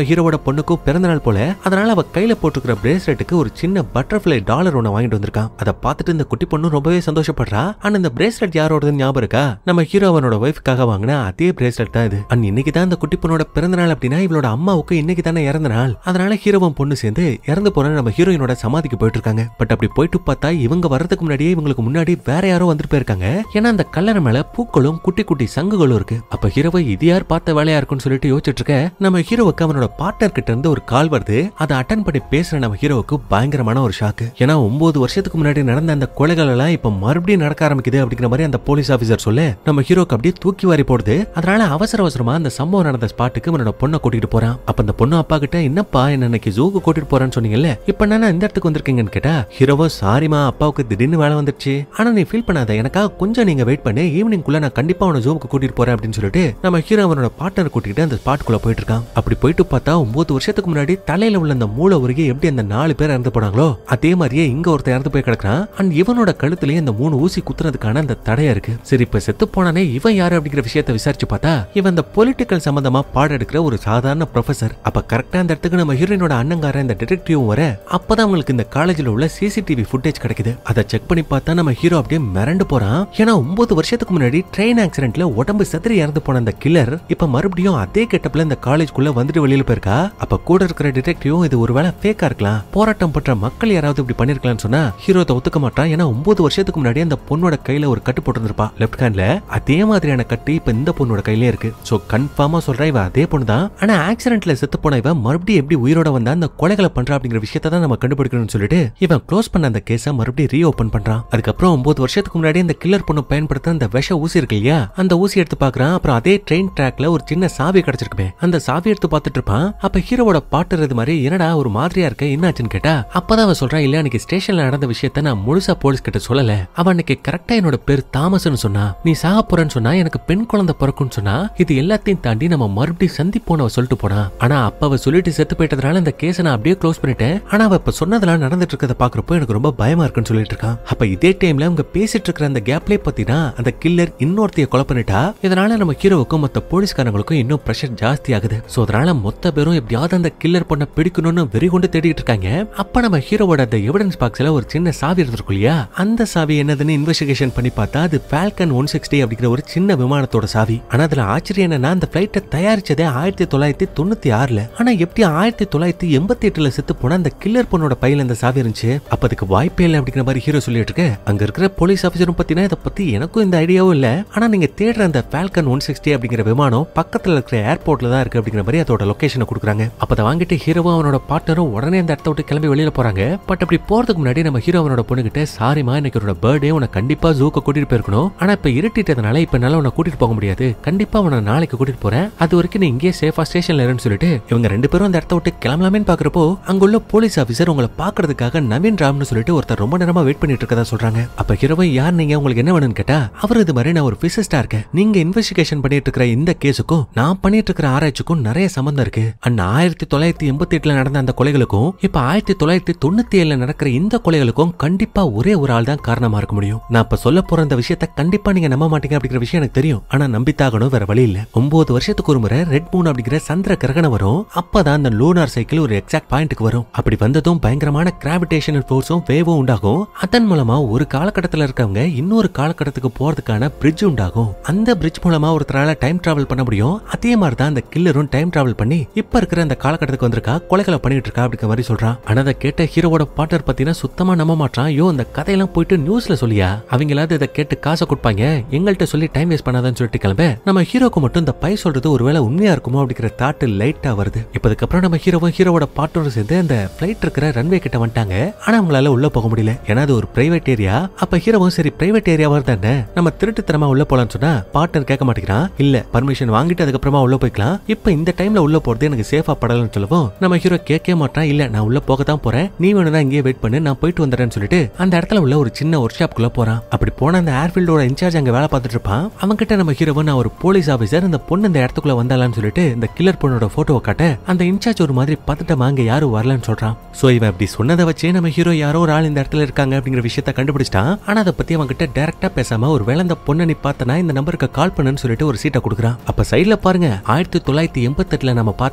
ஹீரோவோட பொண்ணுக்கும் பிறந்தநாள் போல அதனால அவ கையில போட்டுக்கிற பிரேஸ்லெட்டுக்கு ஒரு சின்ன பட்டர்ஃபிளை டாலர் ஒண்ணு வாங்கிட்டு வந்திருக்கான் அதை பார்த்துட்டு இந்த குட்டி பொண்ணு ரொம்பவே சந்தோஷப்படுறா ஆனா இந்த பிரேஸ்லெட் யாரோடதுன்னு ஞாபகம் இருக்கா நம்ம ஹீரோ அவனோட ஒய்ஃப்காக வாங்கின அதே பிரேஸ்லெட் தான் இது அண்ட் இன்னைக்கு தான் இந்த குட்டி பொண்ணோட பிறந்தநாள் அப்படின்னா இவளோட அம்மாவுக்கு இன்னைக்கு தானே இறந்த நாள் அதனால ஹீரோவும் பொண்ணு சேர்ந்து இறந்து போற நம்ம ஹீரோயினோட சமாதிக்கு போயிட்டு இருக்காங்க பட் அப்படி போயிட்டு பார்த்தா இவங்க வர்றதுக்கு முன்னாடியே இவங்களுக்கு முன்னாடி வேற யாரோ வந்துட்டு போயிருக்காங்க ஏன்னா அந்த கல்லறை மேல பூக்களும் குட்டி குட்டி சங்குகளும் இருக்கு அப்ப ஹீரோவை இது யார் பார்த்த வேலையா இருக்கும்னு சொல்லிட்டு யோசிச்சுட்டு இருக்க நம்ம ஹீரோவுக்கு அவனோட பார்ட்னர் கிட்ட இருந்து ஒரு கால் வருது அதை அட்டன் பண்ணி பேசுற நம்ம ஹீரோவுக்கு பயங்கரமான ஒரு ஷாக்கு ஏன்னா ஒன்பது வருஷத்துக்கு முன்னாடி நடந்த அந்த கொலைகள் எல்லாம் இப்ப மறுபடியும் நடக்க ஆரம்பிக்குது அப்படிங்கிற மாதிரி அந்த போலீஸ் ஆபீசர் சொல்ல நம்ம ஹீரோக்கு அப்படியே தூக்கி வாரி போடுது அதனால அவசர அவசரமா அந்த சம்பவம் நடந்த ஸ்பாட்டுக்கு அவனோட பொண்ணை கூட்டிட்டு போறான் அப்ப அந்த பொண்ணு அப்பா கிட்ட என்னப்பா என்ன இன்னைக்கு ஜூக்கு கூட்டிட்டு போறேன்னு சொன்னீங்கல்ல இப்ப நான் இந்த இடத்துக்கு வந்திருக்கீங்கன்னு கேட்டா ஹீரோவோ சாரிமா அப்பாவுக்கு திடீர்னு வேலை வந்துருச்சு ஆனா நீ ஃபீல் பண்ணாத எனக்காக கொஞ்சம் நீங்க வெயிட் பண்ணி ஈவினிங் குள்ள நான் கண்டிப்பா அவனை ஜூமுக்கு கூட்டிட்டு போறேன் அப்படின்னு சொல்லிட்டு நம்ம ஹீரோ அவனோட பார்ட்னர் கூட்டிட்டு அந்த ஸ்பாட்டுக்குள்ள போயிட்டு இருக்கான் அப்படி போயிட்டு பார்த்தா ஒன்பது வருஷத்துக்கு முன்னாடி தலையில உள்ள அந்த மூளை உருகி எப்படி அந்த நாலு பேர் இறந்து போனாங்களோ அதே மாதிரியே இங்க ஒருத்தர் இறந்து போய் கிடக்குறான் அண்ட் இவனோட கழுத்துலயே அந்த மூணு ஊசி குத்துறதுக்கான அந்த தடையா இருக்கு சரி இப்ப செத்து போனானே இவன் யாரு அப்படிங்கிற விஷயத்தை விசாரிச்சு பார்த்தா இவன் இந்த பொலிட்டிக்கல் சம்பந்தமா பாடம் எடுக்கிற ஒரு சாதாரண ப்ரொஃபசர் அப்ப கரெக்டா அந்த இடத்துக்கு நம்ம ஹீரோயினோட அண்ணங்கார இந்த டிடெக்டிவ் வர அப்பதான் அவங்களுக்கு இந்த காலேஜ்ல உள்ள சிசிடிவி ஃபுட்டேஜ் கிடைக்குது அதை செக் பண்ணி பார்த்தா நம்ம ஹீரோ அப்படியே மிரண்டு போறான் ஏன்னா ஒன்பது வருஷத்துக்கு முன்னாடி ட்ரெயின் ஆக்சிடென்ட்ல உடம்பு செதறி இறந்து போன அந்த கில்லர் இப்ப மறுபடியும் அதே கெட்டப்ல இந்த காலேஜ்குள்ள வந்துட்டு வெளியில போயிருக்கா அப்ப கூட இருக்கிற டிடெக்டிவும் இது ஒருவேளை ஃபேக்கா இருக்கலாம் போராட்டம் பண்ற மக்கள் யாராவது இப்படி பண்ணிருக்கலாம்னு சொன்னா ஹீரோ அதை ஒத்துக்க மாட்டான் ஏன்னா ஒன்பது வருஷத்துக்கு முன்னாடி அந்த பொண்ணோட கையில ஒரு கட்டு போட்டிருந்திருப்பா லெஃப்ட் ஹேண்ட்ல அதே மாதிரியான கட்டு இப்ப இந்த பொண்ணோட கையிலே இருக்கு சோ கன்ஃபார்மா சொல்றா இவ அதே பொண்ணு தான் ஆனா ஆக்சிடென்ட்ல செத்து போன இவன் மறுபடியும் எப்படி உயிரோட வந்தா அந்த கொலைகளை பண்றா அப்படிங்கிற விஷயத்தை தான் நம்ம கண்டுபிடிக்கணும்னு சொல்லிட்டு இவன் க்ளோஸ் பண்ண அந்த கேஸை மறுபடியும் ரீஓபன் பண்றான் அதுக்கப்புறம் ஒன்பது வருஷத்துக்கு முன்னாடி அந்த கில்லர் பொண்ணு பயன்படுத்த அந்த விஷ ஊசி இருக்கு இல்லையா அந்த ஊசி எடுத்து பாக்குறான் அப்புறம் அதே ட்ரெயின் ட்ராக்ல ஒரு சின்ன சாவி கிடைச்சிருக்குமே அந்த சாவி எடுத்து பார்த்துட்டு இருப்பான் அப்ப ஹீரோவோட பாட்டு இது மாதிரி என்னடா ஒரு மாதிரியா இருக்க என்னாச்சுன்னு கேட்டா அப்பதான் அவன் சொல்றான் இல்ல அன்னைக்கு ஸ்டேஷன்ல நடந்த விஷயத்த நான் முழுசா போலீஸ் கிட்ட சொல்லல அவன் அன்னைக்கு கரெக்டா என்னோட பேர் தாமஸ்னு சொன்னா நீ சாக போறேன்னு சொன்னா எனக்கு பெண் குழந்தை பிறக்கும்னு சொன்னா இது எல்லாத்தையும் தாண்டி நம்ம மறுபடியும் சந்திப்போம் அவ சொல்லிட்டு போனா ஆனா அப்ப அவ சொல்லிட்டு செத்து போயிட்டதுனால இந்த கேஸை நான் அப்படியே க்ளோஸ் பண்ணிட்டேன் ஆனா அவ இப்ப சொன்னதெல்லாம் நடந்துட்டு இருக்கத பாக்குறப்போ எனக்கு ரொம்ப பயமா இருக்குன்னு சொல்லிட்டு இருக்கான் அப்ப இதே டைம்ல அவங்க பேசிட்டு இருக்கிற அந்த கேப்லயே பாத்தீங்கன்னா அந்த கில்லர் இன்னொருத்தைய கொலை பண்ணிட்டா இதனால நம்ம ஹீரோவுக்கும் மத்த போலீஸ்காரங்களுக்கும் இன்னும் பிரஷர் ஜாஸ்தி ஆகுது சோ அதனால மொத்த பேரும் எப்படியாவது அந்த கில்லர் பொண்ண பிடிக்கணும்னு வெறி கொண்டு தேடிட்டு இருக்காங்க அப்ப நம்ம ஹீரோவோட அந்த எவிடன்ஸ் பாக்ஸ்ல ஒரு சின்ன சாவி இருந்திருக்கும் இல்லையா அந்த சாவி என்னதுன்னு இன்வெஸ்டிகேஷன் பண்ணி பார்த்தா அது ஃபால்கன் ஒன் சிக்ஸ்டி அப்படிங்கிற ஒரு சின்ன விமானத்தோட சாவி ஆனா அதுல ஆச்சரியம் என்னன்னா அந்த பிளைட்டை தயாரிச்சதே ஆயிரத்தி தொள்ளாயிரத்தி தொண்ணூத்தி ஆறுல ஆனா எப்படி ஆயிரத்தி தொள்ளாயிரத்தி எண்பத்தி எட்டுல செத்து போன அந்த கில்லர் பொண்ணோட பையில இந்த சாவி இருந்துச்சு அப்ப அதுக்கு வாய்ப்பே இல்லை அப்படிங்கிற மாதிரி ஹீரோ சொல்லிட்டு இருக்கு அங்க இருக்கிற போலீஸ் ஆபீசரும் பத்தினா இதை பத்தி எனக்கும் இந்த ஐடியாவும் இல்ல ஆனா நீங்க தேடுற அந்த ஃபால்கன் ஒன் சிக்ஸ்டி அப்படிங்கிற விமானம் பக்கத்துல இருக்கிற ஏர்போர்ட்ல தான் இருக்கு அப்படிங்கிற மாதிரி அதோட லொகேஷனை கொடுக்குறாங்க அப்ப அதை வாங்கிட்டு ஹீரோவும் அவனோட பார்ட்னரும் உடனே அந்த இடத்த விட்டு கிளம்பி வெளியில போறாங்க பட் அப்படி போறதுக்கு முன்னாடி நம்ம ஹீரோ அவனோட பொண்ணுகிட்ட சாரிமா இன்னைக்கு உன்னோட பர்த்டே உன கண்டிப்பா ஜூக்கு கூட்டிட்டு போயிருக்கணும் ஆனா இப்ப இருட்டிட்டதுனால இப்ப என்னால உன்னை கூட்டிட்டு போக முடியாது கண்டிப்பா உன்னை நாளைக்கு கூட்டிட்டு போறேன் அது வரைக்கும் நீ இங்கே சேஃபா ஸ்டேஷன்ல இருன்னு சொல்லிட்டு இவங்க ரெண்டு பேரும் அந்த இடத்த விட்டு கிளம்பலாமேன்னு பாக்குறப்போ அங்குள்ள போலீஸ் ஆபீசர் உங்களை பாக்குறதுக்காக நவீன் ராம்னு சொல்லிட்டு ஒருத்தர் ரொம்ப நேரமா வெயிட் பண்ணிட்டு இருக்கதா சொல்றாங்க அப்ப ஹீரோவை யார் நீங்க உங்களுக்கு என்ன வேணும்னு கேட்டா அவர் இது மாதிரி நான் ஒரு பிசிஸ்டா இருக்கேன் நீங்க இன்வெஸ்டிகேஷன் பண்ணிட்டு இருக்கிற இந்த கேஸுக்கும் நான் பண்ணிட்டு இருக்கிற ஆராய்ச்சிக்கும் நிறைய சம்பந்தம் இருக்கு அண்ட் ஆயிரத்தி தொள்ளாயிரத்தி எண்பத்தி எட்டுல நடந்த அந்த கொலைகளுக்கும் இப்ப ஆயிரத்தி தொள்ளாயிரத்தி தொண்ணூத்தி ஏழுல நடக்கிற இந்த கொலைகளுக்கும் கண்டிப்பா ஒரே ஒரு ஆள் தான் காரணமா இருக்க முடியும் நான் இப்ப சொல்ல போற இந்த விஷயத்த கண்டிப்பா நீங்க நம்ப மாட்டீங்க அப்படிங்கிற விஷயம் எனக்கு தெரியும் ஆனா நம்பித்தாகணும் வேற வழி இல்ல ஒன்பது வருஷத்துக்கு ஒரு முறை ரெட் மூன் அப்படிங்கிற சந்திர கிரகணம் வரும் அப்பதான் அந்த லூனார் சைக்கிள் ஒரு எக்ஸாக்ட் பாயிண்ட்டுக்கு வரும் அப்படி வந்ததும் பயங்கரமான கிராவிடேஷனல் ஃபோர்ஸும் வேவும் உண்டாகும் அதன் மூலமா ஒரு காலகட்டத்துல இருக்கவங்க இன்னொரு காலகட்டத்துக்கு போறதுக்கான பிரிட்ஜ் உண்டாகும் அந்த பிரிட்ஜ் மூலமா ஒருத்தரால டைம் டிராவல் பண்ண முடியும் அதே மாதிரி தான் அந்த கில்லரும் டைம் டிராவல் பண்ணி இப்ப இருக்கிற அந்த காலகட்டத்துக்கு வந்திருக்கா கொலைகளை பண்ணிட்டு இருக்கா அப்படிங்கிற மாதிரி சொல்றான் ஆனா அதை கேட்ட ஹீரோவோட பாட்டர் பத்தினா சுத்தமா நம்ப மாட்டான் ஐயோ அந்த கதையெல்லாம் போயிட்டு நியூஸ்ல சொல்லியா அவங்களாவது இதை கேட்டு காசை கொடுப்பாங்க எங்கள்கிட்ட சொல்லி டைம் வேஸ்ட் பண்ணாதான்னு சொல்லிட்டு கிளம்ப நம்ம ஹீரோக்கு மட்டும் இந்த பை சொல்றது ஒருவேளை உண்மையா இருக்குமோ அப்படிங்கிற தாட்டு லைட்டா வருது இப்ப அதுக்கப்புறம் நம்ம ஹீரோவும் ஹீரோவோட பாட்டோட சேர்ந்து அந்த பிளைட் இருக்கிற ரன்வே கிட்ட வந்துட்டாங்க ஆனா அவங்களால உள்ள போக முடியல ஏன்னா அது ஒரு பிரைவேட் ஏரியா அப்ப ஹீரோவும் சரி பிரைவேட் ஏரியாவா தானே நம்ம திருட்டுத்தனமா உள்ள போலாம்னு சொன்னா பார்ட்னர் கேட்க மாட்டேங்கிறான் இல்ல பர்மிஷன் வாங்கிட்டு அதுக்கப்புறமா உள்ள போய்க்கலாம் இப்ப இந்த டைம்ல உள்ள போறது எனக்கு சேஃபா படலன்னு சொல்லவும் நம்ம ஹீரோ கேட்கவே மாட்டான் இல்ல நான் உள்ள போக தான் போறேன் நீ வேணும்னா இங்கேயே வெயிட் பண்ணு நான் போயிட்டு வந்துடுறேன்னு சொல்லிட்டு அந்த இடத்துல உள்ள ஒரு சின்ன ஒர்க் ஷாப்குள்ள போறான் அப்படி போன அந்த ஏர்ஃபீல்டோட இன்சார்ஜ் அங்க வேலை பார்த்துட்டு இருப்பான் அவன் கிட்ட நம்ம ஹீரோவை நான் ஒரு போலீஸ் ஆபீசர் இந்த பொண்ணு இந்த இடத்துக்குள்ள வந்தாலான்னு சொல்லிட்டு இந்த கில்லர் பொண்ணோட போட்டோவை காட்ட அந்த இன்சார்ஜ் ஒரு மாதிரி பதட்டமா அங்க யாரும் வரலன்னு சொல்றான் சோ இவன் அப்படி சொன்னதை வச்சே நம்ம ஹீரோ யாரோ ஒரு ஆள் இந்த இடத்துல இருக்காங்க அப்படிங்கிற விஷயத்த கண்டுபிடிச்சிட்டான் ஆனா அதை பத்தி அவன் கிட்ட டைரக்டா பேசாம ஒரு வேளை இந்த பொண்ணை நீ பார்த்தனா இந்த நம்பருக்கு கால் பண்ணுன்னு சொல்லிட்டு ஒரு சீட்டை கொடுக்குறான் அப்ப சைடுல பாருங்க ஆயிரத்தி தொள்ளாயிரத்தி எண்பத்தெட்டுல நம்ம பார்த்த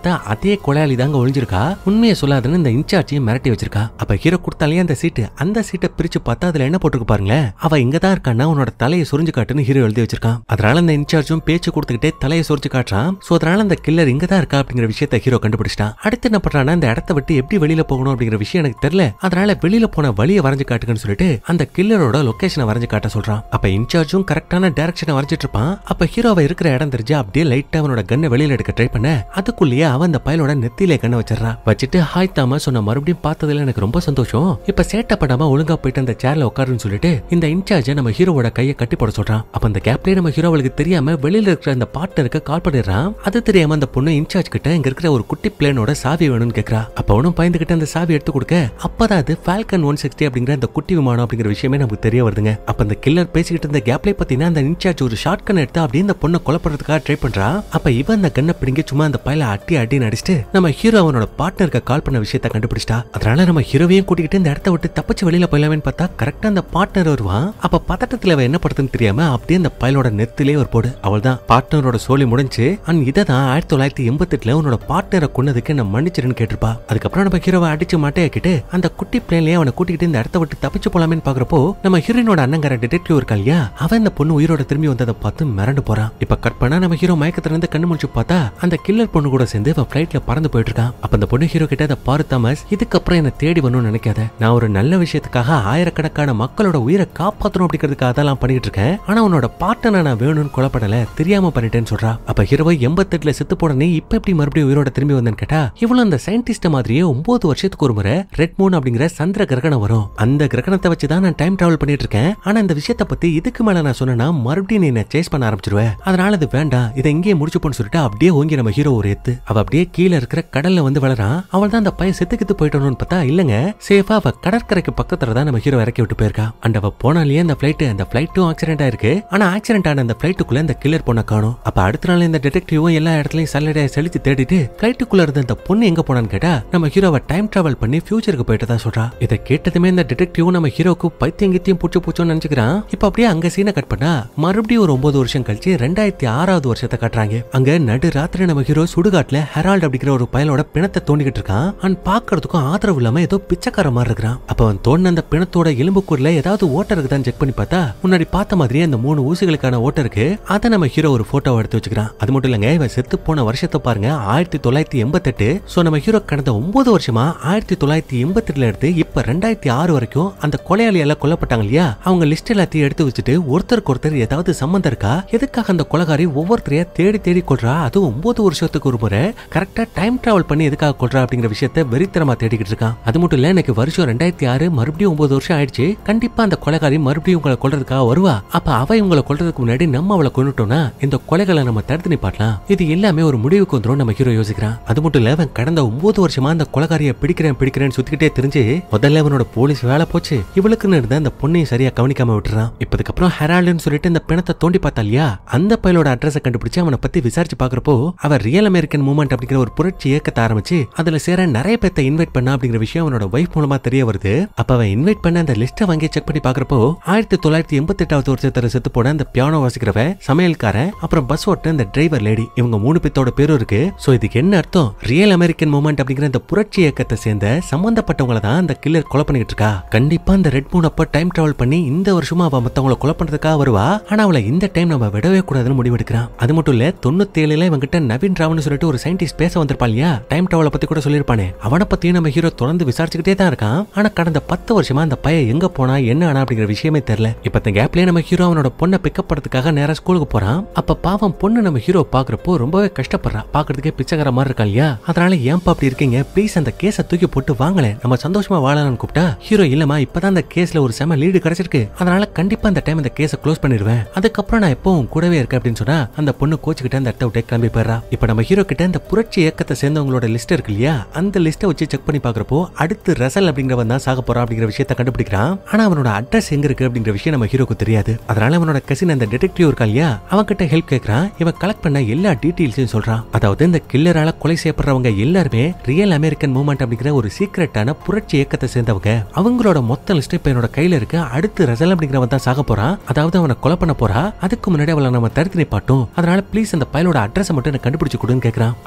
பார்த்தா அதே கொலையாளி தாங்க ஒளிஞ்சிருக்கா உண்மையை சொல்லாதுன்னு இந்த இன்சார்ஜையும் மிரட்டி வச்சிருக்கா அப்ப ஹீரோ கொடுத்தாலே அந்த சீட்டு அந்த சீட்டை பிரிச்சு பார்த்தா அதுல என்ன போட்டிருக்கு பாருங்களேன் அவ இங்க தான் இருக்கான்னா உன்னோட தலையை சொரிஞ்சு காட்டுன்னு ஹீரோ எழுதி வச்சிருக்கான் அதனால அந்த இன்சார்ஜும் பேச்சு கொடுத்துக்கிட்டே தலையை சொரிஞ்சு காட்டுறான் சோ அதனால அந்த கில்லர் இங்க தான் இருக்கா அப்படிங்கிற விஷயத்த ஹீரோ கண்டுபிடிச்சிட்டான் அடுத்து என்ன பண்றான்னா இந்த இடத்த விட்டு எப்படி வெளியில போகணும் அப்படிங்கிற விஷயம் எனக்கு தெரியல அதனால வெளியில போன வழியை வரைஞ்சு காட்டுங்கன்னு சொல்லிட்டு அந்த கில்லரோட லொகேஷனை வரைஞ்சு காட்ட சொல்றான் அப்ப இன்சார்ஜும் கரெக்டான டைரக்ஷனை வரைஞ்சிட்டு இருப்பான் அப்ப ஹீரோவை இருக்கிற இடம் தெரிஞ்சு அப்படியே லைட்டா அவனோட கண்ணை வெளியில எடுக்க ட்ரை பண்ண அதுக்குள்ளேயே அவன் அந்த பயலோட நெத்தியிலே கண்ணை வச்சிடறான் வச்சுட்டு ஹாய் தாம சொன்ன மறுபடியும் பார்த்ததுல எனக்கு ரொம்ப சந்தோஷம் இப்ப சேட்டை பண்ணாம ஒழுங்கா போயிட்டு அந்த சேர்ல உட்காருன்னு சொல்லிட்டு இந்த இன்சார்ஜ நம்ம ஹீரோவோட கையை கட்டி போட சொல்றான் அப்ப அந்த கேப்லயே நம்ம ஹீரோவுக்கு தெரியாம வெளியில இருக்கிற அந்த பார்ட்னருக்கு கால் பண்ணிடுறான் அது தெரியாம அந்த பொண்ணு இன்சார்ஜ் கிட்ட இங்க இருக்கிற ஒரு குட்டி பிளேனோட சாவி வேணும்னு கேக்குறா அப்ப அவனும் பயந்துகிட்டு அந்த சாவி எடுத்து கொடுக்க அப்பதான் அது ஃபால்கன் ஒன் சிக்ஸ்டி அப்படிங்கிற அந்த குட்டி விமானம் அப்படிங்கிற விஷயமே நமக்கு தெரிய வருதுங்க அப்ப அந்த கில்லர் பேசிக்கிட்டு இருந்த கேப்லயே பாத்தீங்கன்னா அந்த இன்சார்ஜ் ஒரு ஷார்ட் கன் எடுத்து அப்படியே இந்த பொண்ணை கொலை பண்றதுக்காக ட்ரை பண்றா அப்ப இவன் அந்த கண்ணை பிடிங்க சும்மா அந்த பையல அட்டி அட்டி நடிச்சுட்டு நம்ம ஹீரோ அவனோட பார்ட்னருக்கு கால் பண்ண விஷயத்த கண்டுபிடிச்சிட்டா அதனால நம்ம ஹீரோவையும் கூட்டிக்கிட்டு இந்த இடத்த விட்டு தப்பிச்சு வெளியில போயிடலாமேன்னு பார்த்தா கரெக்டா அந்த பார்ட்னர் வருவான் அப்ப பதட்டத்துல அவன் என்ன படுத்துன்னு தெரியாம அப்படியே அந்த பயலோட நெத்திலே ஒரு போடு அவள் தான் பார்ட்னரோட சோலி முடிஞ்சு அண்ட் இதை தான் ஆயிரத்தி தொள்ளாயிரத்தி எண்பத்தி எட்டுல உன்னோட பார்ட்னரை கொன்னதுக்கு என்ன மன்னிச்சிருன்னு கேட்டிருப்பா அதுக்கப்புறம் நம்ம ஹீரோவை அடிச்சு மாட்டையாக்கிட்டு அந்த குட்டி பிளேன்லயே அவனை கூட்டிக்கிட்டு இந்த இடத்த விட்டு தப்பிச்சு போலாமேன்னு பாக்குறப்போ நம்ம ஹீரோனோட அண்ணங்கார டிடெக்டிவ் இருக்கா இல்லையா அவன் இந்த பொண்ணு உயிரோட திரும்பி வந்ததை பார்த்து மிரண்டு போறான் இப்ப கட் பண்ணா நம்ம ஹீரோ மயக்கத்துல இருந்து கண்ணு முடிச்சு பார்த்தா அந்த கில்லர் பொண்ணு கூட சேர்ந்து அவன் பிளைட்ல பறந்து போயிட்டு இருக்கான் அப்ப அந்த பொண்ணு ஹீரோ கிட்ட அதை பாரு தாமஸ் இதுக்கப்புறம் என்ன தேடி வரணும்னு நினைக்காத நான் ஒரு நல்ல விஷயத்துக்காக ஆயிரக்கணக்கான மக்களோட உயிரை காப்பாத்தணும் அப்படிங்கிறதுக்காக அதெல்லாம் பண்ணிட்டு இருக்கேன் ஆனா உன்னோட பார்ட்னர் நான் வேணும்னு கொலை பண்ணல தெரியாம பண்ணிட்டேன்னு சொல்றா அப்ப ஹீரோவை எண்பத்தெட்டுல செத்து போட நீ இப்ப எப்படி மறுபடியும் உயிரோட திரும்பி வந்தேன்னு கேட்டா இவ்வளவு அந்த சயின்டிஸ்ட மாதிரியே ஒன்பது வருஷத்துக்கு ஒரு முறை ரெட் மூன் அப்படிங்கிற சந்திர கிரகணம் வரும் அந்த கிரகணத்தை வச்சு தான் நான் டைம் டிராவல் பண்ணிட்டு இருக்கேன் ஆனா இந்த விஷயத்தை பத்தி இதுக்கு மேல நான் சொன்னா மறுபடியும் நீ என்ன சேஸ் பண்ண ஆரம்பிச்சிருவேன் அதனால அது வேண்டாம் இதை இங்கேயே முடிச்சுப்போன்னு சொல்லிட்டு அப்படியே ஓங்கி நம்ம ஹீரோ ஒரு எத்து அவ அப்படியே கீழே இருக்கிற கடல்ல வந்து வளரான் அவள் தான் அந்த பையன் செத்துக்கித்து போயிட்டோம்னு பார்த்தா இல்லங்க சேஃபா அவ கடற்கரைக்கு பக்கத்துல தான் நம்ம ஹீரோ இறக்கி விட்டு போயிருக்கா அண்ட் அவ போனாலேயே அந்த பிளைட் அந்த பிளைட்டும் ஆக்சிடென்ட் ஆயிருக்கு ஆனா ஆக்சிடென்ட் ஆன அந்த பிளைட்டுக்குள்ள இந்த கில்லர் பொண்ணை காணும் அப்ப அடுத்த நாள் இந்த டிடெக்டிவும் எல்லா இடத்துலயும் சல்லடையை செலுத்தி தேடிட்டு பிளைட்டுக்குள்ள இருந்த அந்த பொண்ணு எங்க போனான்னு கேட்டா நம்ம ஹீரோவை டைம் டிராவல் பண்ணி ஃபியூச்சருக்கு போயிட்டு தான் சொல்றா இதை கேட்டதுமே இந்த டிடெக்டிவ் நம்ம ஹீரோக்கு பைத்தியம் கித்தியம் பூச்சு பூச்சோன்னு நினைச்சுக்கிறான் இப்ப அப்படியே அங்க சீனை கட் பண்ணா மறுபடியும் ஒரு ஒன்பது வருஷம் கழிச்சு ரெண்டாயிரத்தி ஆறாவது வருஷத்தை காட்டுறாங்க அங்க நடு ராத்திரி நம்ம ஹீரோ சுடுகாட்டுல ஹெரால்ட் அப்படிங்கிற ஒரு பயலோட பிணத்தை தோண்டிக்கிட்டு இருக்கான் அவன் பாக்குறதுக்கும் ஆதரவு இல்லாம ஏதோ பிச்சைக்கார மாதிரி இருக்கிறான் அப்ப அவன் தோண்டின அந்த பிணத்தோட எலும்புக்கூர்ல ஏதாவது ஓட்டர் இருக்குதான்னு செக் பண்ணி பார்த்தா முன்னாடி பார்த்த மாதிரியே அந்த மூணு ஊசிகளுக்கான ஓட்டர் இருக்கு அதை நம்ம ஹீரோ ஒரு போட்டோ எடுத்து வச்சுக்கிறான் அது மட்டும் இல்லங்க இவன் செத்து போன வருஷத்தை பாருங்க ஆயிரத்தி தொள்ளாயிரத்தி எண்பத்தெட்டு சோ நம்ம ஹீரோ கடந்த ஒன்பது வருஷமா ஆயிரத்தி தொள்ளாயிரத்தி எண்பத்தெட்டுல இருந்து இப்ப ரெண்டாயிரத்தி ஆறு வரைக்கும் அந்த கொலையாளி எல்லாம் கொல்லப்பட்டாங்க இல்லையா அவங்க லிஸ்ட் எல்லாத்தையும் எடுத்து வச்சுட்டு ஒருத்தருக்கு ஒருத்தர் ஏதாவது சம்மந்தம் இருக்கா எதுக்காக அந்த கொலகாரி ஒவ்வொருத்தரையா தேடி தேடி கொள்றா அது ஒன்பது வருஷத்துக்கு ஒரு முறை கரெக்டா டைம் டிராவல் பண்ணி எதுக்காக கொள்றா அப்படிங்கிற விஷயத்த வெறித்தனமா தேடிக்கிட்டு இருக்கான் அது மட்டும் இல்ல எனக்கு வருஷம் ரெண்டாயிரத்தி ஆறு மறுபடியும் ஒன்பது வருஷம் ஆயிடுச்சு கண்டிப்பா அந்த கொலைகாரி மறுபடியும் உங்களை கொல்றதுக்காக வருவா அப்ப அவ இவங்களை கொல்றதுக்கு முன்னாடி நம்ம அவளை கொண்டுட்டோம்னா இந்த கொலைகளை நம்ம தடுத்து நிப்பாட்டலாம் இது எல்லாமே ஒரு முடிவுக்கு வந்துரும் நம்ம ஹீரோ யோசிக்கிறான் அது மட்டும் இல்ல அவன் கடந்த ஒன்பது வருஷமா அந்த கொலைகாரியை பிடிக்கிறேன் பிடிக்கிறேன்னு சுத்திக்கிட்டே தெரிஞ்சு முதல்ல அவனோட போலீஸ் வேலை போச்சு இவளுக்குன்னு இருந்த அந்த பொண்ணையும் சரியா கவனிக்காம விட்டுறான் இப்பதுக்கப்புறம் ஹெரால்டுன்னு சொல்லிட்டு இந்த பிணத்தை தோண்டி பார்த்தா இல்லையா அந்த பையலோட அட்ரஸை கண்டுபிடிச்சு அவனை பத்தி விசாரிச்சு பாக்குறப்போ அவன் ரியல் அமெரிக்கன் மூவ்மெண்ட் அப்படிங்கிற ஒரு புரட்சி இயக்கத்தை ஆரம்பிச்சு அதுல சேர நிறைய பேர்த்த இன்வைட் பண்ணா அப்படிங்கிற விஷயம் அவனோட வைஃப் மூலமா தெரிய வருது அப்ப அவன் இன்வைட் பண்ண அந்த லிஸ்ட்டை வாங்கி செக் பண்ணி பாக்குறப்போ ஆயிரத்தி தொள்ளாயிரத்தி எண்பத்தி எட்டாவது வருஷத்துல செத்து போன அந்த பியானோ வாசிக்கிறவன் சமையல்காரன் அப்புறம் பஸ் ஓட்ட இந்த டிரைவர் லேடி இவங்க மூணு பேத்தோட பேரும் இருக்கு சோ இதுக்கு என்ன அர்த்தம் ரியல் அமெரிக்கன் மூவ்மெண்ட் அப்படிங்கிற இந்த புரட்சி இயக்கத்தை சேர்ந்த சம்பந்தப்பட்டவங்கள தான் அந்த கில்லர் கொலை பண்ணிட்டு இருக்கா கண்டிப்பா இந்த ரெட் மூன் அப்ப டைம் டிராவல் பண்ணி இந்த வருஷமா அவ மத்தவங்கள கொலை பண்றதுக்காக வருவா ஆனா அவளை இந்த டைம் நம்ம விடவே கூடாதுன்னு முடிவெடுக்கிறான் அது மட்டும் இல்ல தொண்ணூத்தி ஏழுல இவங்கிட்ட நவீன் ராவன் சொல்லிட்டு ஒரு சயின்டிஸ்ட் பேச வந்திருப்பான் இல்லையா டைம் டிராவலை பத்தி கூட சொல்லிருப்பானே அவனை பத்தியும் நம்ம ஹீரோ தொடர்ந்து விசாரிச்சுக்கிட்டே தான் இருக்கான் ஆனா கடந்த பத்து வருஷமா அந்த பையன் எங்க போனா என்ன ஆனா அப்படிங்கிற விஷயமே தெரியல இப்ப இந்த கேப்லயே நம்ம ஹீரோ அவனோட பொண்ணை பிக்கப் பண்றதுக்காக நேரா ஸ்கூலுக்கு போறான் அப்ப பாவம் பொண்ணு நம்ம ஹீரோ பாக்குறப்போ ரொம்பவே கஷ்டப்படுறா பாக்குறதுக்கே பிச்சைக்கார மாதிரி இருக்கா இல்லையா அதனால ஏன்பா அப்படி இருக்கீங்க ப்ளீஸ் அந்த கேஸை தூக்கி போட்டு வாங்கலேன் நம்ம சந்தோஷமா வாழலாம்னு கூப்பிட்டா ஹீரோ இல்லமா இப்பதான் அந்த கேஸ்ல ஒரு செம லீடு கிடைச்சிருக்கு அதனால கண்டிப்பா அந்த டைம் அந்த கேஸை க்ளோஸ் பண்ணிடுவேன் அதுக்கப்புறம் நான் எப்பவும் கூடவே இருக்கேன் அப்படின்னு சொன்னா அந்த பொண்ணு கோச்சுக்கிட்ட அந்த இடத்த விட்டு கிளம்பி போயிடுறா இப்ப நம்ம ஹீரோ கிட்ட இந்த புரட்சி இயக்கத்தை சேர்ந்தவங்களோட லிஸ்ட் இருக்கு இல்லையா அந்த லிஸ்ட்டை வச்சு செக் பண்ணி பாக்குறப்போ அடுத்து ரசல் அப்படிங்கிறவன் தான் சாக போறான் அப்படிங்கிற விஷயத்த கண்டுபிடிக்கிறான் ஆனா அவனோட அட்ரஸ் எங்க இருக்கு அப்படிங்கிற விஷயம் நம்ம ஹீரோக்கு தெரியாது அதனால அவனோட கசின் அந்த டிடெக்டிவ் இருக்கா இல்லையா அவன் கிட்ட ஹெல்ப் கேட்கறான் இவன் கலெக்ட் பண்ண எல்லா டீட்டெயில்ஸையும் சொல்றான் அதாவது இந்த கில்லரால கொலை செய்யப்படுறவங்க எல்லாருமே ரியல் அமெரிக்கன் மூவ்மெண்ட் அப்படிங்கிற ஒரு சீக்கிரட்டான புரட்சி இயக்கத்தை சேர்ந்தவங்க அவங்களோட மொத்த லிஸ்ட் இப்ப என்னோட கையில இருக்கு அடுத்து ரசல் அப்படிங்கிறவன் தான் சாக போறான் அதாவது அவனை கொலை பண்ண போறா அதுக்கு முன்னாடி அவளை நம்ம தடுத்து நிப்பாட்டும் அதனால ப்ளீஸ் அந்த பயலோட அட்ரஸ் மட்டும் எனக்கு கண்டுபிடிச்சு கொடுன்னு கேட்கறான் ஆனா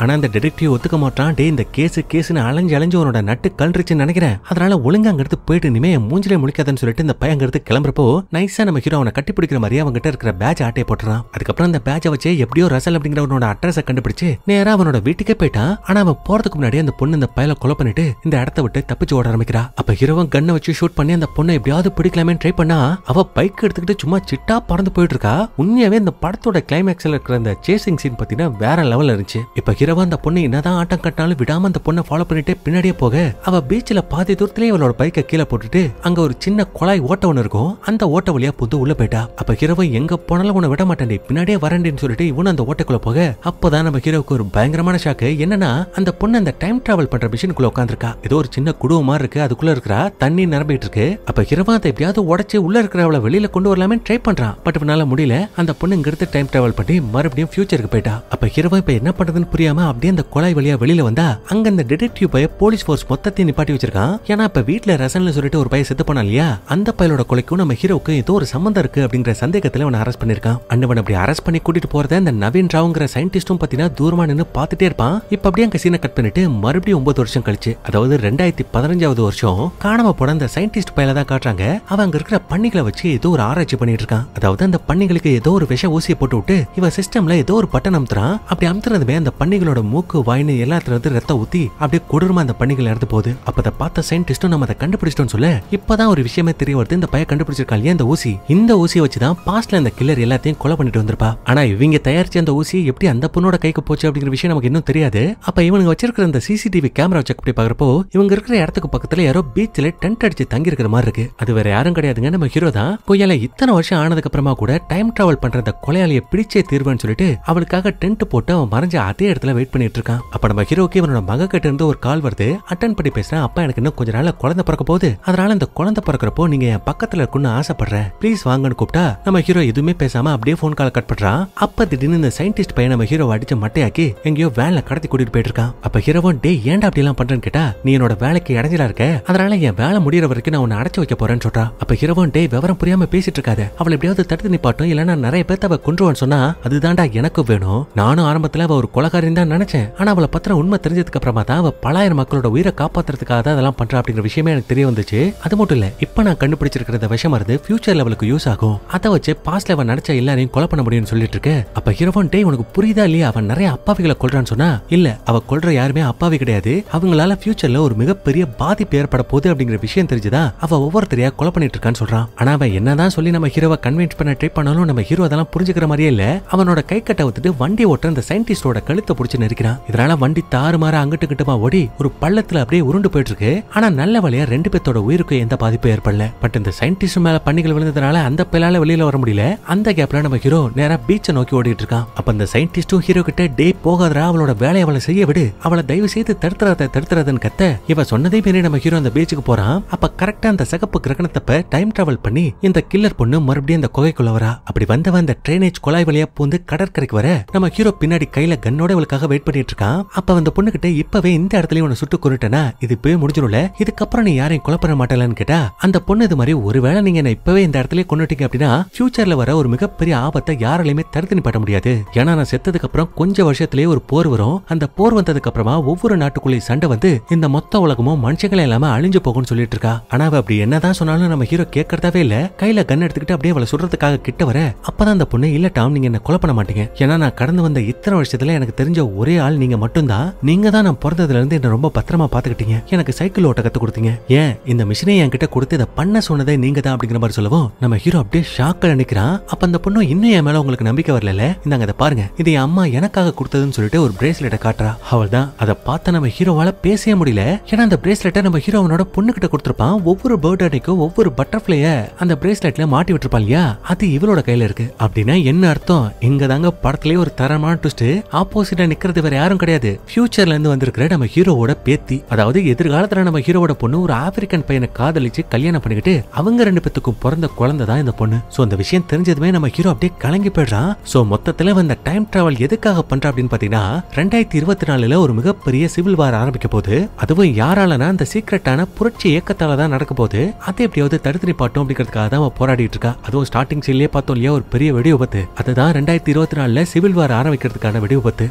ஆனா அந்த டிடெக்டிவ் ஒத்துக்க மாட்டான் டே இந்த கேஸ் கேஸ்னு அலைஞ்சு அலைஞ்சு உன்னோட நட்டு கல்றிச்சுன்னு நினைக்கிறேன் அதனால ஒழுங்கா அங்கிருந்து போயிட்டு இனிமே என் மூஞ்சிலே முழிக்காதன்னு சொல்லிட்டு இந்த பையன் அங்கிருந்து கிளம்புறப்போ நைஸா நம்ம ஹீரோ அவனை கட்டி பிடிக்கிற மாதிரி அவங்க கிட்ட இருக்கிற பேட்ச் ஆட்டையை போட்டுறான் அதுக்கப்புறம் அந்த பேட்சை வச்சு எப்படியோ ரசல் அப்படிங்கிறவனோட அட்ரஸை கண்டுபிடிச்சு நேரா அவனோட வீட்டுக்கே போயிட்டான் ஆனா அவன் போறதுக்கு முன்னாடி அந்த பொண்ணு இந்த பயல கொலை பண்ணிட்டு இந்த இடத்த விட்டு தப்பிச்சு ஓட ஆரம்பிக்கிறா அப்ப ஹீரோவன் கண்ணை வச்சு ஷூட் பண்ணி அந்த பொண்ணை எப்படியாவது பிடிக்கலாமே ட்ரை பண்ணா அவ பைக் எடுத்துக்கிட்டு சும்மா சிட்டா பறந்து போயிட்டு இருக்கா உண்மையாவே இந்த படத்தோட கிளைமேக்ஸ்ல இருக்கிற அந்த சேசிங் சீன் பாத்தீங்கன்னா வேற லெவல்ல இருந்துச்சு இப்ப ஹீரோவா அந்த பொண்ணு என்னதான் ஆட்டம் கட்டினாலும் விடாம அந்த பொண்ணை ஃபாலோ பண்ணிட்டு பின்னாடியே போக அவ பீச்ல பாதி தூரத்திலேயே அவளோட பைக்கை கீழே போட்டுட்டு அங்க ஒரு சின்ன குழாய் ஓட்ட ஒண்ணு இருக்கும் அந்த ஓட்ட வழியா புந்து உள்ள போயிட்டா அப்ப ஹீரோவை எங்க போனாலும் உன்னை விட மாட்டேன் பின்னாடியே வரேன்னு சொல்லிட்டு இவனு அந்த ஓட்டைக்குள்ள போக அப்பதான் நம்ம ஹீரோவுக்கு ஒரு பயங்கரமான ஷாக்கு என்னன்னா அந்த பொண்ணு அந்த டைம் டிராவல் பண்ற மிஷினுக்குள்ள உட்காந்துருக்கா ஏதோ ஒரு சின்ன குடுவம் மாதிரி இருக்கு அதுக்குள்ள இருக்கிறா தண்ணி நிரம்பிட்டு இருக்கு அப்ப ஹீரோவா அதை எப்படியாவது உடைச்சு உள்ள இருக்கிறவளை வெளியில கொண்டு வரலாமே ட்ரை பண்றான் பட் இவனால முடியல அந்த பொண்ணு இங்க இருந்து டைம் டிராவல் பண்ணி மறுபடியும் ஃபியூச்சருக்கு போயிட்டா அப்ப ஹீரோவா இப்ப என்ன பண்றதுன்னு புரியாம அப்படியே அந்த குழாய் வழியா வெளியில வந்தா அங்க அந்த டிடெக்டிவ் பைய போலீஸ் ஃபோர்ஸ் மொத்தத்தையும் நிப்பாட்டி வச்சிருக்கான் ஏன்னா இப்ப வீட்ல ரசன்ல சொல்லிட்டு ஒரு பையன் செத்து போனா இல்லையா அந்த பையலோட கொலைக்கும் நம்ம ஹீரோக்கு ஏதோ ஒரு சம்பந்தம் இருக்கு அப்படிங்கிற சந்தேகத்துல அவனை அரெஸ்ட் பண்ணிருக்கான் அண்ணவன் அப்படி அரெஸ்ட் பண்ணி கூட்டிட்டு போறத அந்த நவீன் ராவ்ங்கிற சயின்டிஸ்டும் பாத்தீங்கன்னா தூரமா நின்னு பாத்துட்டே இருப்பான் இப்ப அப்படியே அங்க சீனை கட் பண்ணிட்டு மறுபடியும் ஒன்பது வருஷம் கழிச்சு அதாவது ரெண்டாயிரத்தி பதினஞ்சாவது வருஷம் காணாம போன அந்த சயின்டிஸ்ட் பையல தான் காட்டுறாங்க அவன் அங்க இருக்கிற பண்ணிகளை வச்சு ஏதோ ஒரு ஆராய்ச்சி பண்ணிட்டு இருக்கான் அதாவது அந்த பண்ணிகளுக்கு ஏதோ ஒரு விஷ ஊசியை போட்டு விட்டு இவன் சிஸ்டம்ல ஏதோ ஒரு பட்டன் அமுத்துறான் அப்படி அமுத்துறதுமே அந்த பண்ணிகளோட மூக்கு வாயின்னு எல்லாத்துல இருந்து ரத்தம் ஊத்தி அப்படியே கொடூரமா அந்த பண்ணிகள் இறந்து போகுது அப்ப அதை பார்த்த சயின்டிஸ்டும் நம்ம அதை கண்டுபிடிச்சிட்டோம் சொல்ல இப்பதான் ஒரு விஷயமே தெரிய வருது இந்த பையன் கண்டுபிடிச்சிருக்கான் இல்லையா இந்த ஊசி இந்த ஊசியை வச்சுதான் பாஸ்ட்ல அந்த கில்லர் எல்லாத்தையும் கொலை பண்ணிட்டு வந்திருப்பா ஆனா இவங்க தயாரிச்ச அந்த ஊசி எப்படி அந்த பொண்ணோட கைக்கு போச்சு அப்படிங்கிற விஷயம் நமக்கு இன்னும் தெரியாது அப்ப இவனுங்க வச்சிருக்கிற அந்த சிசிடிவி கேமரா செக் பண்ணி பாக்குறப்போ இவங்க இருக்கிற இடத்துக்கு பக்கத்துல யாரோ பீச்ல டென்ட் அடிச்சு தங்கி இருக்கிற மாதிரி இருக்கு அது வேற யாரும் கிடையாதுங்க நம்ம ஹீரோ தான் கொய்யால இத்தனை வருஷம் ஆனதுக்கு அப்புறமா கூட டைம் டிராவல் பண்ற அந்த கொலையாளியை பிடிச்சே தீர்வேன்னு சொல்லிட்டு அவளுக்காக டென்ட் போட்டு அவன் மறைஞ்ச அதே இடத்துல வெயிட் பண்ணிட்டு இருக்கான் அப்ப நம்ம ஹீரோக்கு இவனோட மக கிட்ட இருந்து ஒரு கால் வருது அட்டன் பண்ணி பேசுறேன் அப்பா எனக்கு இன்னும் கொஞ்ச நாள்ல குழந்தை பிறக்க போகுது அதனால இந்த குழந்தை பிறக்கிறப்போ நீங்க என் பக்கத்துல இருக்குன்னு ஆசைப்படுறேன் ப்ளீஸ் வாங்கன்னு கூப்பிட்டா நம்ம ஹீரோ எதுவுமே பேசாம அப்படியே போன் கால் கட் பண்றான் அப்ப திடீர்னு இந்த சயின்டிஸ்ட் பையன் நம்ம ஹீரோ அடிச்சு மட்டையாக்கி எங்கேயோ வேன்ல கடத்தி கூட்டிட்டு போயிட்டு இருக்கான் அப்ப ஹீரோவும் டே ஏன்டா அப்படி எல்லாம் பண்றேன்னு கேட்டா நீ என்னோட வேலைக்கு இடைஞ்சலா இருக்க அதனால என் வேலை முடியற வரைக்கும் நான் உன்னை அடைச்சு வைக்க போறேன்னு சொல்றா அப்ப ஹீரோவும் டே விவரம் புரியாம பேசிட்டு இருக்காத அவளை எப்படியாவது தடுத்து நிப்பாட்டும் இல்லைன்னா நிறைய பேர்த்த அவ கொன்றுவான்னு சொன்னா அதுதான்டா எனக்கும் வேணும் நானும் ஆரம்பத்துல அவ ஒரு கொலகாரின்னு தான் நினைச்சேன் ஆனா அவளை பத்திர உண்மை தெரிஞ்சதுக்கு அப்புறமா தான் அவ பலாயிரம் மக்களோட உயிரை காப்பாத்துறதுக்காக தான் அதெல்லாம் பண்றா அப்படிங்கிற விஷயமே எனக்கு தெரிய வந்துச்சு அது மட்டும் இல்ல இப்ப நான் கண்டுபிடிச்சிருக்கிற இந்த விஷம் மருந்து ஃபியூச்சர் லெவலுக்கு யூஸ் ஆகும் அதை வச்சு பாஸ்ட்ல அவன் நினைச்ச எல்லாரையும் கொலை பண்ண முடியும்னு சொல்லிட்டு இருக்க அப்ப ஹீரோவன் டே உனக்கு புரியுதா இல்லையா அவன் நிறைய அப்பாவிகளை கொல்றான்னு சொன்னா இல்ல அவ கொல்ற யாருமே அப்பாவி கிடையாது அவங்களால ஃபியூச்சர்ல ஒரு மிகப்பெரிய பாதிப்பு ஏற்பட போகுது அப்படிங்கிற விஷயம் தெரிஞ்சுதா அவ ஒவ்வொருத்தரையா கொலை பண்ணிட்டு இருக்கான்னு சொல்றான் ஆனா அவன் என்னதான் சொல்லி நம்ம ஹீரோவை கன்வின்ஸ் பண்ண ட்ரை பண்ணாலும் நம்ம ஹீரோ அதெல்லாம் புரிஞ்சுக்கிற மாதிரியே இல்ல அவனோட கை கட்டை விட்டுட்டு வண்டி ஓட்ட அந்த சயின்டிஸ்டோட கழுத்தை பிடிச்சு நெருக்கிறான் இதனால வண்டி தாறுமாற அங்கிட்டு கிட்டமா ஓடி ஒரு பள்ளத்துல அப்படியே உருண்டு போயிட்டு இருக்கு ஆனா நல்ல வழியா ரெண்டு பேத்தோட உயிருக்கு எந்த பாதிப்பும் ஏற்படல பட் இந்த சயின்டிஸ்ட் மேல பண்ணிகள் விழுந்ததுனால அந்த பிள்ளால வெளியில வர முடியல அந்த கேப்ல நம்ம ஹீரோ நேரா பீச்சை நோக்கி ஓடிட்டு இருக்கான் அப்ப அந்த சயின்டிஸ்டும் ஹீரோ கிட்ட டே போகாதரா அவளோட வேலையை அவளை செய்ய விடு அவளை தயவு செய்து தடுத்துறாத தடுத்துறாதன்னு கத்த இவ சொன்னதே மீறி நம்ம ஹீரோ அந்த பீச்சுக்கு போறான் அப்ப கரெக்டா அந்த சகப்பு கிரகணத்தப்ப டைம் டிராவல் பண்ணி இந்த கில்லர் பொண்ணு மறுபடியும் அந்த குகைக்குள்ள வரா அப்படி வந்தவன் அந்த ட்ரைனேஜ் குழாய் வழியா பூந்து கடற்கரைக்கு வர நம்ம ஹீரோ பின்னாடி கையில கன்னோட இவளுக்காக வெயிட் பண்ணிட்டு இருக்கான் அப்ப அந்த பொண்ணு கிட்ட இப்பவே இந்த இடத்துலயும் உன்னை சுட்டு கொண்டுட்டனா இது இப்பவே முடிஞ்சிடும்ல இதுக்கப்புறம் நீ யாரையும் கொலை பண்ண மாட்டலன்னு கேட்டா அந்த பொண்ணு இது மாதிரி ஒருவேளை நீங்க என்ன இப்பவே இந்த இடத்துலயே கொண்டுட்டீங்க அப்படின்னா ஃபியூச்சர்ல வர ஒரு மிகப்பெரிய ஆபத்தை யாராலையுமே தடுத்து நிப்பாட்ட முடியாது ஏன்னா நான் செத்ததுக்கு அப்புறம் கொஞ்ச வருஷத்திலேயே ஒரு போர் வரும் அந்த போர் வந்ததுக்கு அப்புறமா ஒவ்வொரு நாட்டுக்குள்ளேயும் சண்டை வந்து இந்த மொத்த உலகமும் மனுஷங்களே இல்லாம அழிஞ்சு போகும்னு சொல்லிட்டு இருக்கா ஆனா அவ அப்படி என்னதான் சொன்னாலும் நம்ம ஹீரோ கேட்கறதாவே இல்ல கையில கன் எடுத்துக்கிட்டு அப்படியே அவளை சுடுறதுக்காக கிட்ட வர அப்பதான் அந்த பொண்ணு இல்ல டாம் நீங்க என்ன கொலை பண்ண மாட்டீங்க ஏன்னா நான் கடந்து வந்த இத்தனை வருஷத்துல எனக்கு தெரிஞ்ச ஒரே ஆள் நீங்க மட்டும்தான் நீங்க தான் நான் பிறந்ததுல இருந்து என்ன ரொம்ப பத்திரமா பாத்துக்கிட்டீங்க எனக்கு சைக்கிள் ஓட்ட கத்து கொடுத்தீங்க ஏன் இந்த மிஷினை என்கிட்ட கொடுத்து இதை பண்ண சொன்னதே நீங்க தான் அப்படிங்கிற மாதிரி சொல்லவும் நம்ம ஹீரோ அப்படியே ஷாக்கில் நிக்கிறான் அப்ப அந்த பொண்ணு இன்னும் என் மேல உங்களுக்கு நம்பிக்கை வரல இந்தாங்க அதை பாருங்க இது என் அம்மா எனக்காக கொடுத்ததுன்னு சொல்லிட்டு ஒரு பிரேஸ்லெட்டை காட்டுறா அவள் தான் அதை பார்த்த நம்ம ஹீரோவால பேசவே முடியல ஏன்னா அந்த பிரேஸ்லெட்டை நம்ம ஹீரோ அவனோட பொண்ணு கிட்ட கொடுத்துருப்பான் ஒவ்வொரு பேர்ட் அன்னைக்கும் ஒவ்வொரு பட்டர்ஃபிளைய அந்த பிரேஸ்லெட்ல மாட்டி விட்டுருப்பான் இல்லையா அது இவளோட கையில இருக்கு அப்படின்னா என்ன அர்த்தம் இங்க தாங்க படத்துலயே ஒரு தரமான ட்விஸ்ட் ஆப்போசிட்டா நிக்கிறது வேற யாரும் கிடையாது ஃபியூச்சர்ல இருந்து வந்திருக்கிற நம்ம ஹீரோவோட பேத்தி அதாவது எதிர்காலத்துல நம்ம ஹீரோவோட பொண்ணு ஒரு ஆப்பிரிக்கன் பையனை காதலிச்சு கல்யாணம் பண்ணிக்கிட்டு அவங்க ரெண்டு பேத்துக்கும் பிறந்த குழந்தை தான் இந்த பொண்ணு சோ அந்த விஷயம் தெரிஞ்சதுமே நம்ம ஹீரோ அப்படியே கலங்கி போயிடுறான் சோ மொத்தத்துல இந்த டைம் டிராவல் எதுக்காக பண்றா அப்படின்னு பாத்தீங்கன்னா ரெண்டாயிரத்தி இருபத்தி நாலுல ஒரு மிகப்பெரிய சிவில் வார் ஆரம்பிக்க போகுது அதுவும் யாராலனா அந்த சீக்கிரட்டான புரட்சி இயக்கத்தால தான் நடக்க போகுது அதை எப்படியாவது தடுத்து நிப்பாட்டும் அப்படிங்கிறதுக்காக தான் அவ போராடிட்டு இருக்கா அதுவும் ஸ்டார்டிங் சீன்லயே பார்த்தோம் இல்லையா ஒரு பெரிய வெடி விபத்து அதுதான் ரெண்டாயிரத்தி இருபத்தி நாலுல சிவில் வார் ஆரம்பிக்கிறதுக்கான வெடி விபத்து அதுல ஒரு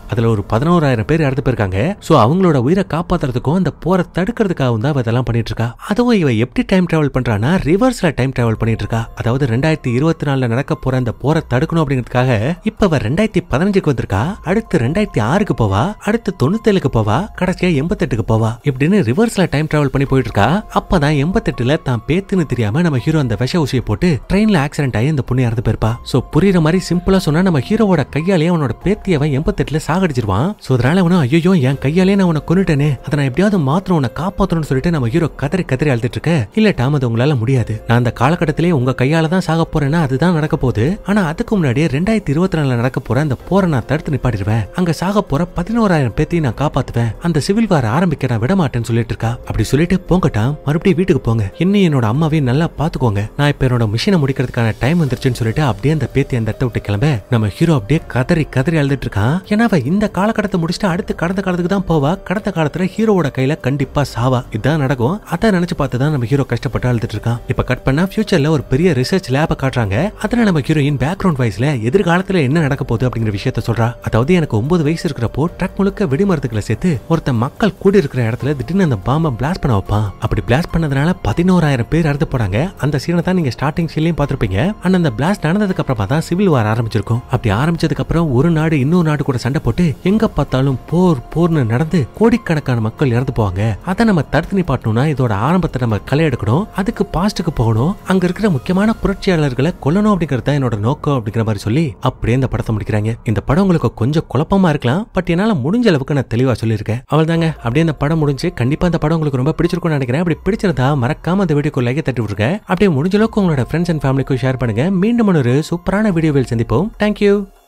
பதினோராயிரம் பேர் இறந்து போயிருக்காங்க சோ அவங்களோட உயிரை காப்பாத்துறதுக்கும் அந்த போரை தடுக்கிறதுக்காகவும் தான் இவ இதெல்லாம் பண்ணிட்டு இருக்கா அதுவும் இவ எப்படி டைம் டிராவல் பண்றானா ரிவர்ஸ்ல டைம் டிராவல் பண்ணிட்டு இருக்கா அதாவது ரெண்டாயிரத்தி இருபத்தி நாலுல நடக்க போற அந்த போரை தடுக்கணும் அப்படிங்கிறதுக்காக இப்ப அவ ரெண்டாயிரத்தி பதினஞ்சுக்கு வந்திருக்கா அடுத்து ரெண்டாயிரத்தி ஆறுக்கு போவா அடுத்து தொண்ணூத்தேழுக்கு போவா கடைசியா எண்பத்தெட்டுக்கு போவா இப்படின்னு ரிவர்ஸ்ல டைம் டிராவல் பண்ணி போயிட்டு இருக்கா அப்பதான் எண்பத்தெட்டுல தான் பேத்துன்னு தெரியாம நம்ம ஹீரோ அந்த விஷ ஊசியை போட்டு ட்ரெயின்ல ஆக்சிடென்ட் ஆகி இந்த பொண்ணு இறந்து போயிருப்பா சோ புரியுற மாதிரி சிம்பிளா சொன்னா நம்ம ஹீரோவோட கையாலேயே அவனோட பேத்தியவன் எண்பத்தெட்டுல சாகடிச்சிருவான் சோ அதனால அவனும் ஐயோ என் கையாலே நான் உன்னை கொண்டுட்டேனே அதை நான் எப்படியாவது மாத்திரம் உன்னை காப்பாத்தணும்னு சொல்லிட்டு நம்ம ஹீரோ கதறி கதறி அழுதுட்டு இருக்க இல்ல டாம் அது உங்களால முடியாது நான் அந்த காலகட்டத்திலே உங்க கையால தான் சாக போறேன்னா அதுதான் நடக்க போகுது ஆனா அதுக்கு முன்னாடியே ரெண்டாயிரத்தி இருபத்தி நாலுல நடக்க போற அந்த போரை நான் தடுத்து நிப்பாட்டிடுவேன் அங்க சாக போற பதினோராயிரம் பேத்தையும் நான் காப்பாத்துவேன் அந்த சிவில் வார ஆரம்பிக்க நான் விட மாட்டேன்னு சொல்லிட்டு இருக்கா அப்படி சொல்லிட்டு போங்கட்டா மறுபடியும் வீட்டுக்கு போங்க இன்னும் என்னோட அம்மாவையும் நல்லா பாத்துக்கோங்க நான் இப்ப என்னோட மிஷினை முடிக்கிறதுக்கான டைம் வந்துருச்சுன்னு சொல்லிட்டு அப்படியே அந்த பேத்தி அந்த இடத்த விட்டு கிளம்ப நம்ம ஹீரோ அப்படியே கதறி கதறி அழுதுட்டு இருக்கான் ஏன்னா அவ இந்த காலகட்டத்தை முடிச்சுட்டு அடுத்து கடந்த காலத்துக்கு தான் போவா கடந்த காலத்துல ஹீரோவோட கையில கண்டிப்பா சாவா இதான் நடக்கும் அதான் நினைச்சு பார்த்து தான் நம்ம ஹீரோ கஷ்டப்பட்டு அழுதுட்டு இருக்கான் இப்ப கட் பண்ணா ஃபியூச்சர்ல ஒரு பெரிய ரிசர்ச் லேப காட்டுறாங்க அதுல நம்ம ஹீரோயின் பேக்ரவுண்ட் வாய்ஸ்ல எதிர்காலத்துல என்ன நடக்க போகுது அப்படிங்கிற விஷயத்த சொல்றா அதாவது எனக்கு ஒன்பது வயசு இருக்கிறப்போ ட்ரக் முழுக்க வெடிமருந்துகளை சேர்த்து ஒருத்தன் மக்கள் கூடி இருக்கிற இடத்துல திடீர்னு அந்த பாம்பை பிளாஸ்ட் பண்ண வைப்பான் அப்படி பிளாஸ்ட் பண்ணதுனால பதினோராயிரம் பேர் இறந்து போறாங்க அந்த சீனை தான் நீங்க ஸ்டார்டிங் சீன்லயும் பார்த்திருப்பீங்க ஆனா அந்த பிளாஸ்ட் நடந்ததுக்கு அப்புறமா தான் சிவில் வார் ஆரம்பிச்சிருக்கும் அப்படி ஆரம்பிச்சதுக்கு அப்புறம் ஒரு நாடு இன்னொரு நாடு கூட சண்டை போட்டு எங்க பார்த்தாலும் போர் போர்னு நடந்து கோடிக்கணக்கான மக்கள் இறந்து போவாங்க அதை நம்ம தடுத்து நிப்பாட்டணும்னா இதோட ஆரம்பத்தை நம்ம களை எடுக்கணும் அதுக்கு பாஸ்ட்டுக்கு போகணும் அங்க இருக்கிற முக்கியமான புரட்சியாளர்களை கொல்லணும் அப்படிங்கறது தான் என்னோட நோக்கம் அப்படிங்கிற மாதிரி சொல்லி அப்படியே இந்த படத்தை முடிக்கிறாங்க இந்த படம் உங்களுக்கு கொஞ்சம் குழப்பமா இருக்கலாம் பட் என்னால முடிஞ்ச அளவுக்கு நான் தெளிவா சொல்லியிருக்கேன் அவள் தாங்க அப்படியே இந்த படம் முடிஞ்சு கண்டிப்பா இந்த படம் உங்களுக்கு ரொம்ப பிடிச்சிருக்கும்னு நினைக்கிறேன் அப்படி பிடிச்சிருந்தா மறக்காம அந்த வீடியோக்கு லைக் தட்டி விட்டுருங்க அப்படியே முடிஞ்ச அளவுக்கு உங்களோட ஃப்ரெண்ட்ஸ் அண்ட் ஃபேமிலிக்கும் ஷேர் பண்ணுங்க மீண்டும் ஒரு சூப்பரான வீடியோவில் சந்திப்போம் தேங்க்யூ